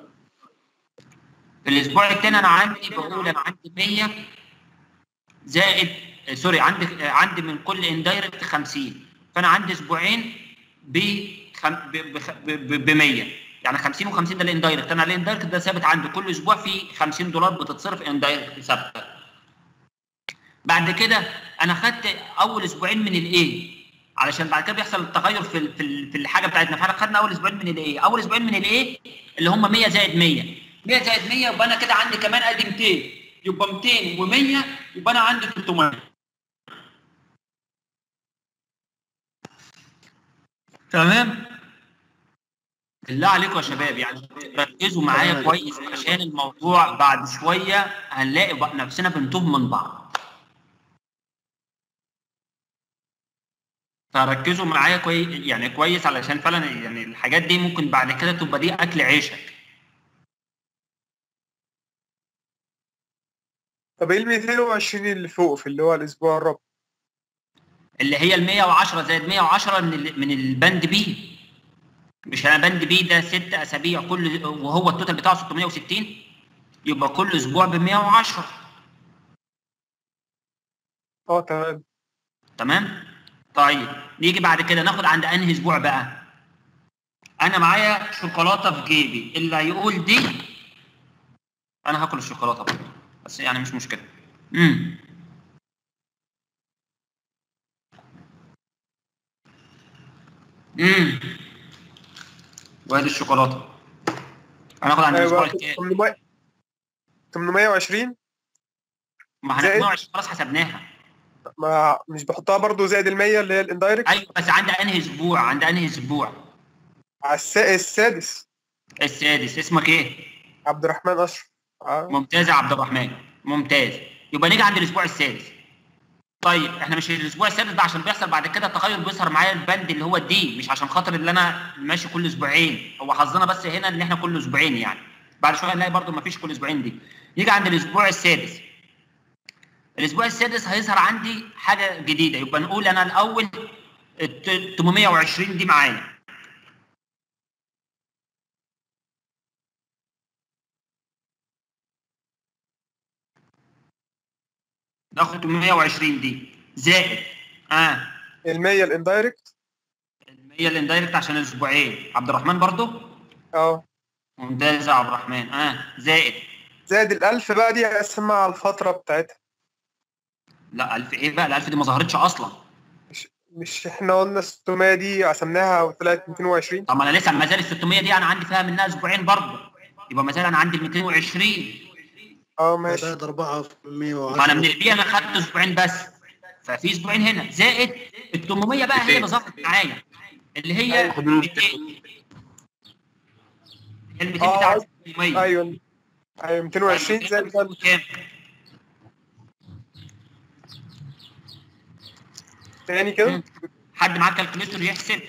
في الاسبوع الثاني انا عندي بقول انا عندي 100 زائد آه، سوري عندي آه، عندي من كل اندايركت 50 فانا عندي اسبوعين ب خم... ب ب ب ب 100 يعني 50 و50 ده الاندايركت انا الاندايركت ده ثابت عندي كل اسبوع في 50 دولار بتتصرف اندايركت ثابته بعد كده انا خدت اول اسبوعين من الايه علشان بعد كده بيحصل التغير في ال- في ال- في الحاجه بتاعتنا فاحنا خدنا اول اسبوعين من الايه اول اسبوعين من الايه اللي هم 100 زائد 100 100 زائد 100 يبقى انا كده عندي كمان ادي 200 يبقى 200 و100 يبقى انا عندي 300 تمام بالله عليكم يا شباب يعني ركزوا معايا كويس عشان الموضوع بعد شويه هنلاقي بقى نفسنا بنتوه من بعض فركزوا معايا كويس يعني كويس علشان فعلا يعني الحاجات دي ممكن بعد كده تبقى دي اكل عيشك طب ايه ال 220 اللي فوق في اللي هو الاسبوع الرابع اللي هي ال 110 زائد 110 من ال- من البند بي مش انا بند بي ده ست اسابيع كل وهو التوتال بتاعه 660 يبقى كل اسبوع ب 110 اه تمام تمام طيب نيجي بعد كده ناخد عند انهي اسبوع بقى انا معايا شوكولاته في جيبي اللي هيقول دي انا هاكل الشوكولاته برضه بس يعني مش مشكله امم امم وادي الشوكولاته هناخد عند الاسبوع ايوه الكام 800 820 ما احنا زائد 22 خلاص حسبناها ما مش بحطها برضو زائد ال 100 اللي هي الاندايركت ايوه بس عند انهي اسبوع عند انهي اسبوع على السا- السادس السادس اسمك ايه عبد الرحمن اشرف آه. ممتاز يا عبد الرحمن ممتاز يبقى نيجي عند الاسبوع السادس طيب احنا مش الاسبوع السادس ده عشان بيحصل بعد كده تغير بيظهر معايا البند اللي هو الدي مش عشان خاطر اللي انا ماشي كل اسبوعين هو حظنا بس هنا ان احنا كل اسبوعين يعني بعد شويه نلاقي برضو ما فيش كل اسبوعين دي نيجي عند الاسبوع السادس الاسبوع السادس هيظهر عندي حاجه جديده يبقى نقول انا الاول الت- 820 دي معايا ناخد 820 دي زائد اه ال 100 الاندايركت هي الاندايركت عشان اسبوعين عبد الرحمن برضو اه ممتاز يا عبد الرحمن اه زائد زائد ال 1000 بقى دي هقسمها على الفتره بتاعتها لا 1000 ايه بقى ال 1000 دي ما ظهرتش اصلا مش احنا قلنا 600 دي قسمناها وطلعت 220 طب ما انا لسه ما زال ال 600 دي انا عندي فيها منها اسبوعين برضو يبقى ما زال انا عندي ال 220 اه ماشي زائد 4 في 110 فانا من البيئه انا خدت اسبوعين بس ففي اسبوعين هنا زائد ال 800 بقى هي اللي ظهرت معايا اللي هي 200 ال 200 اه بتاعت 800 ايوه ايوه 220 زائد كام؟ تاني كده حد معاه كالكوليتور يحسب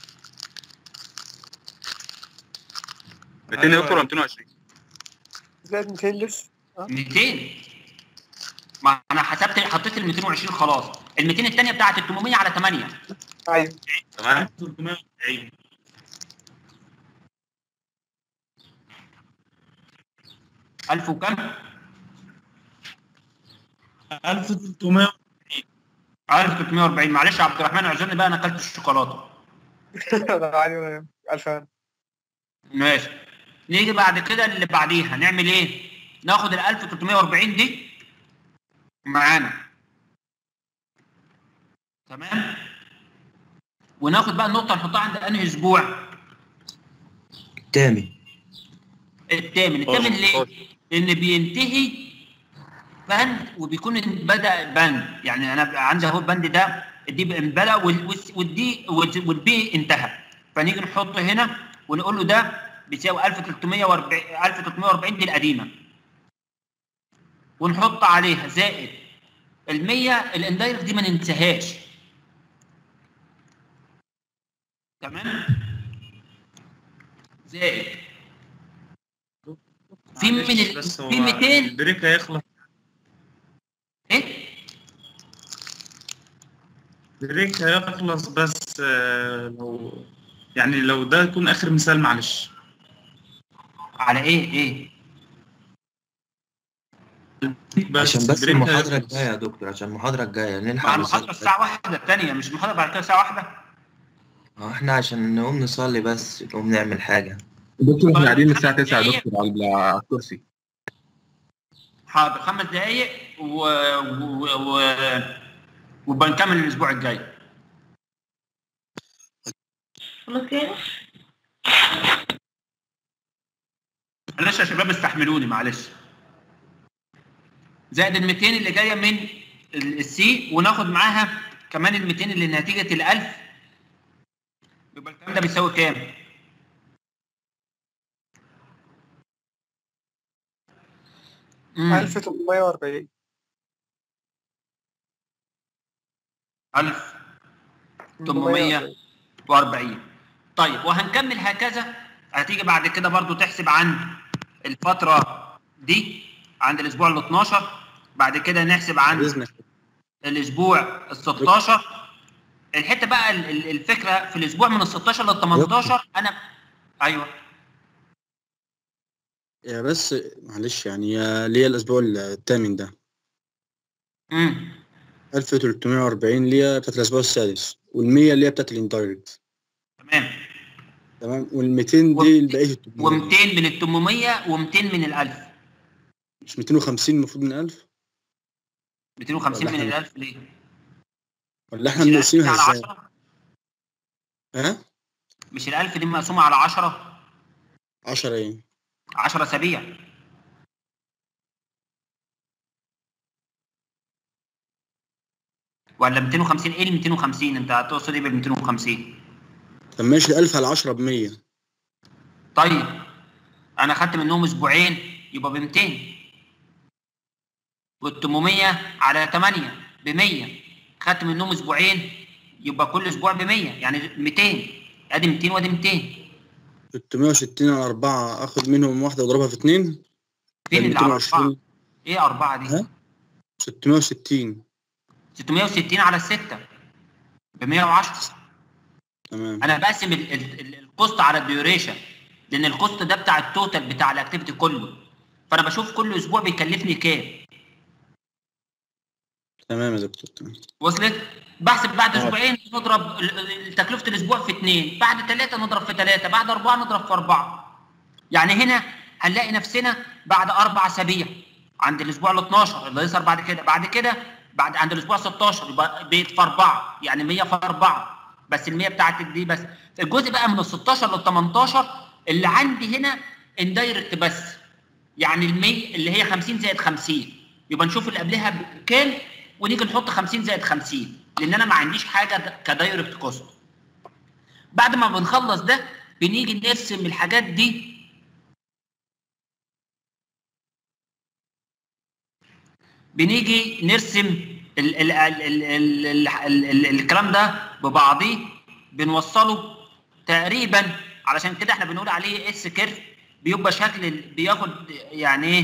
200 دكتور ولا 220 زائد 200 لسه 200 ما انا حسبت حطيت ال 220 خلاص ال 200 الثانيه بتاعت ال 800 على 8 ايوه تمام 340 1000 وكم 1300 1340 معلش يا عبد الرحمن اعذرني بقى انا اكلت الشوكولاته لا عادي ولا يهمك. الف هنا ماشي نيجي بعد كده اللي بعديها نعمل ايه ناخد ال 1340 دي معانا تمام وناخد بقى النقطه نحطها عند انهي اسبوع تامي الثامن الثامن ليه لان بينتهي بند وبيكون بدا بند يعني انا بقى عندي اهو البند ده دي بدا والدي والبي انتهى فنيجي نحطه هنا ونقول له ده بيساوي 1340 1340 دي القديمه ونحط عليها زائد ال 100 الاندايركت دي ما ننساهاش تمام زائد في من ال- بس هو في 200 البريك هيخلص ايه البريك هيخلص بس آه، لو يعني لو ده يكون اخر مثال معلش على ايه ايه عشان بس البريك المحاضرة هيخلص. الجاية يا دكتور عشان المحاضرة الجاية نلحق مع نصلي المحاضرة الساعة واحدة الثانية مش المحاضرة بعد كده ساعة واحدة اه احنا عشان نقوم نصلي بس نقوم نعمل حاجة دكتور احنا قاعدين من الساعة 9 يا دكتور على على الكرسي حاضر خمس دقايق و... و... و... وبنكمل الأسبوع الجاي خلاص كده معلش يا شباب استحملوني معلش زائد ال 200 اللي جاية من ال- السي وناخد معاها كمان ال 200 اللي نتيجة ال 1000 يبقى الكلام ده بيساوي كام؟ مم. 1840 1840 طيب وهنكمل هكذا هتيجي بعد كده برضو تحسب عند الفترة دي عند الأسبوع ال 12 بعد كده نحسب عند الأسبوع ال 16 الحتة بقى ال- ال- الفكرة في الأسبوع من ال 16 لل 18 أنا أيوه يا بس معلش يعني يا ليا الأسبوع الثامن ده امم 1340 ليا بتاعت الأسبوع السادس وال100 اللي هي بتاعت الاندايركت تمام تمام وال200 دي البقية و200 من ال 800 و200 من ال 1000 مش 250 المفروض من 1000 250 ولا من إحنا- ال 1000 ليه؟ ولا احنا مش ال 1000 دي بنقسمها على ازاي؟ 10 ها؟ مش ال 1000 دي مقسومة على 10 10 ايه 10 اسابيع ولا 250 ايه ال 250 انت هتقصد ايه بال 250 طب ماشي 1000 على 10 ب 100 طيب انا خدت منهم اسبوعين يبقى ب 200 وال 800 على 8 ب 100 خدت منهم اسبوعين يبقى كل اسبوع ب 100 يعني 200 ادي 200 وادي 200 660 على 4 اخد منهم واحده واضربها في 2 فين اللي على 4 ايه 4 دي ها 660 660 على 6 ب 110 تمام انا بقسم ال- ال- ال- الكوست على الديوريشن لان الكوست ده بتاع التوتال بتاع الاكتيفيتي كله فانا بشوف كل اسبوع بيكلفني كام تمام يا دكتور تمام وصلت بحسب بعد آه. اسبوعين نضرب ال- ال- تكلفه الاسبوع في اثنين بعد ثلاثه نضرب في ثلاثه بعد اربعه نضرب في اربعه يعني هنا هنلاقي نفسنا بعد اربع اسابيع عند الاسبوع ال 12 اللي يظهر بعد كده بعد كده بعد عند الاسبوع 16 يبقى بيت في اربعه يعني 100 في اربعه بس ال 100 بتاعتك دي بس الجزء بقى من ال 16 لل 18 اللي عندي هنا اندايركت بس يعني ال 100 اللي هي 50 زائد 50 يبقى نشوف اللي قبلها بكام ونيجي نحط 50 زائد 50 لان انا ما عنديش حاجه كدايركت كوست بعد ما بنخلص ده بنيجي نرسم الحاجات دي بنيجي نرسم ال ال ال ال ال ال ال ال الكلام ده ببعضيه بنوصله تقريبا علشان كده احنا بنقول عليه اس كيرف بيبقى شكل ال- بياخد يعني ايه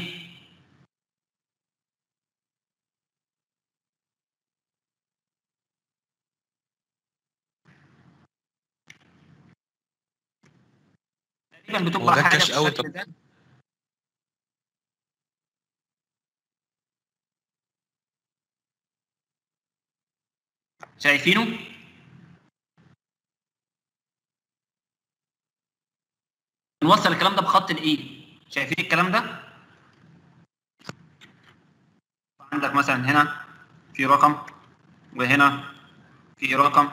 تقريبا هو بتبقى ده حاجه كاش اوت بالشكل ده شايفينه؟ نوصل الكلام ده بخط الايد شايفين الكلام ده؟ عندك مثلا هنا في رقم وهنا في رقم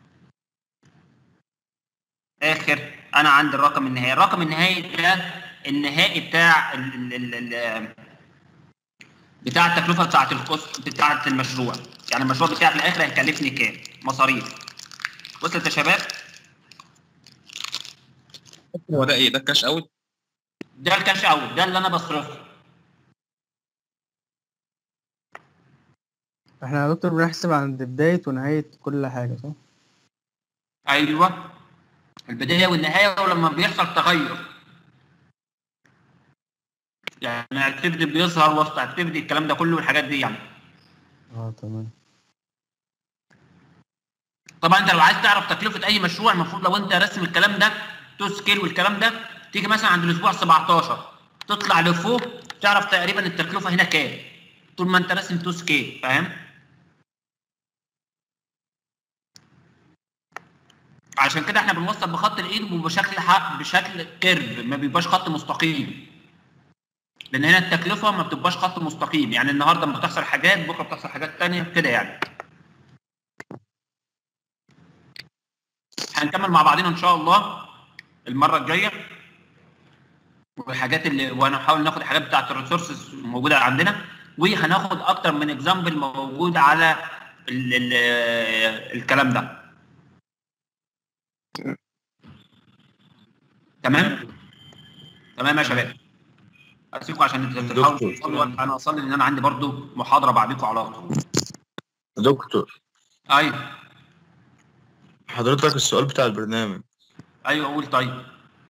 اخر انا عندي الرقم النهائي الرقم النهائي ده النهائي بتاع ال ال ال ال بتاع التكلفه بتاعت الكوست بتاعت المشروع يعني المشروع بتاعي في الاخر هيكلفني كام مصاريف وصلت يا شباب هو ده ايه ده كاش اوت ده الكاش اوت ده اللي انا بصرفه احنا يا دكتور بنحسب عند بداية ونهاية كل حاجة صح؟ ايوه البدايه والنهايه ولما بيحصل تغير يعني اكتيفيتي بيظهر وسط اكتيفيتي الكلام ده كله والحاجات دي يعني اه تمام طبعا انت لو عايز تعرف تكلفه اي مشروع المفروض لو انت راسم الكلام ده تو سكيل والكلام ده تيجي مثلا عند الاسبوع 17 تطلع لفوق تعرف تقريبا التكلفه هنا كام طول ما انت راسم تو سكيل فاهم عشان كده احنا بنوصل بخط الايد وبشكل ح- بشكل كيرف ما بيبقاش خط مستقيم لان هنا التكلفه ما بتبقاش خط مستقيم يعني النهارده ما بتحصل حاجات بكره بتحصل حاجات تانية كده يعني هنكمل مع بعضنا ان شاء الله المره الجايه والحاجات اللي وهنحاول ناخد الحاجات بتاعت الريسورسز موجوده عندنا وهناخد اكتر من اكزامبل موجود على ال ال الكلام ده تمام تمام يا شباب اسيبكم عشان تحاولوا توصلوا انا اصلي ان انا عندي برضو محاضره بعدكم على طول دكتور ايوه حضرتك السؤال بتاع البرنامج ايوه قول طيب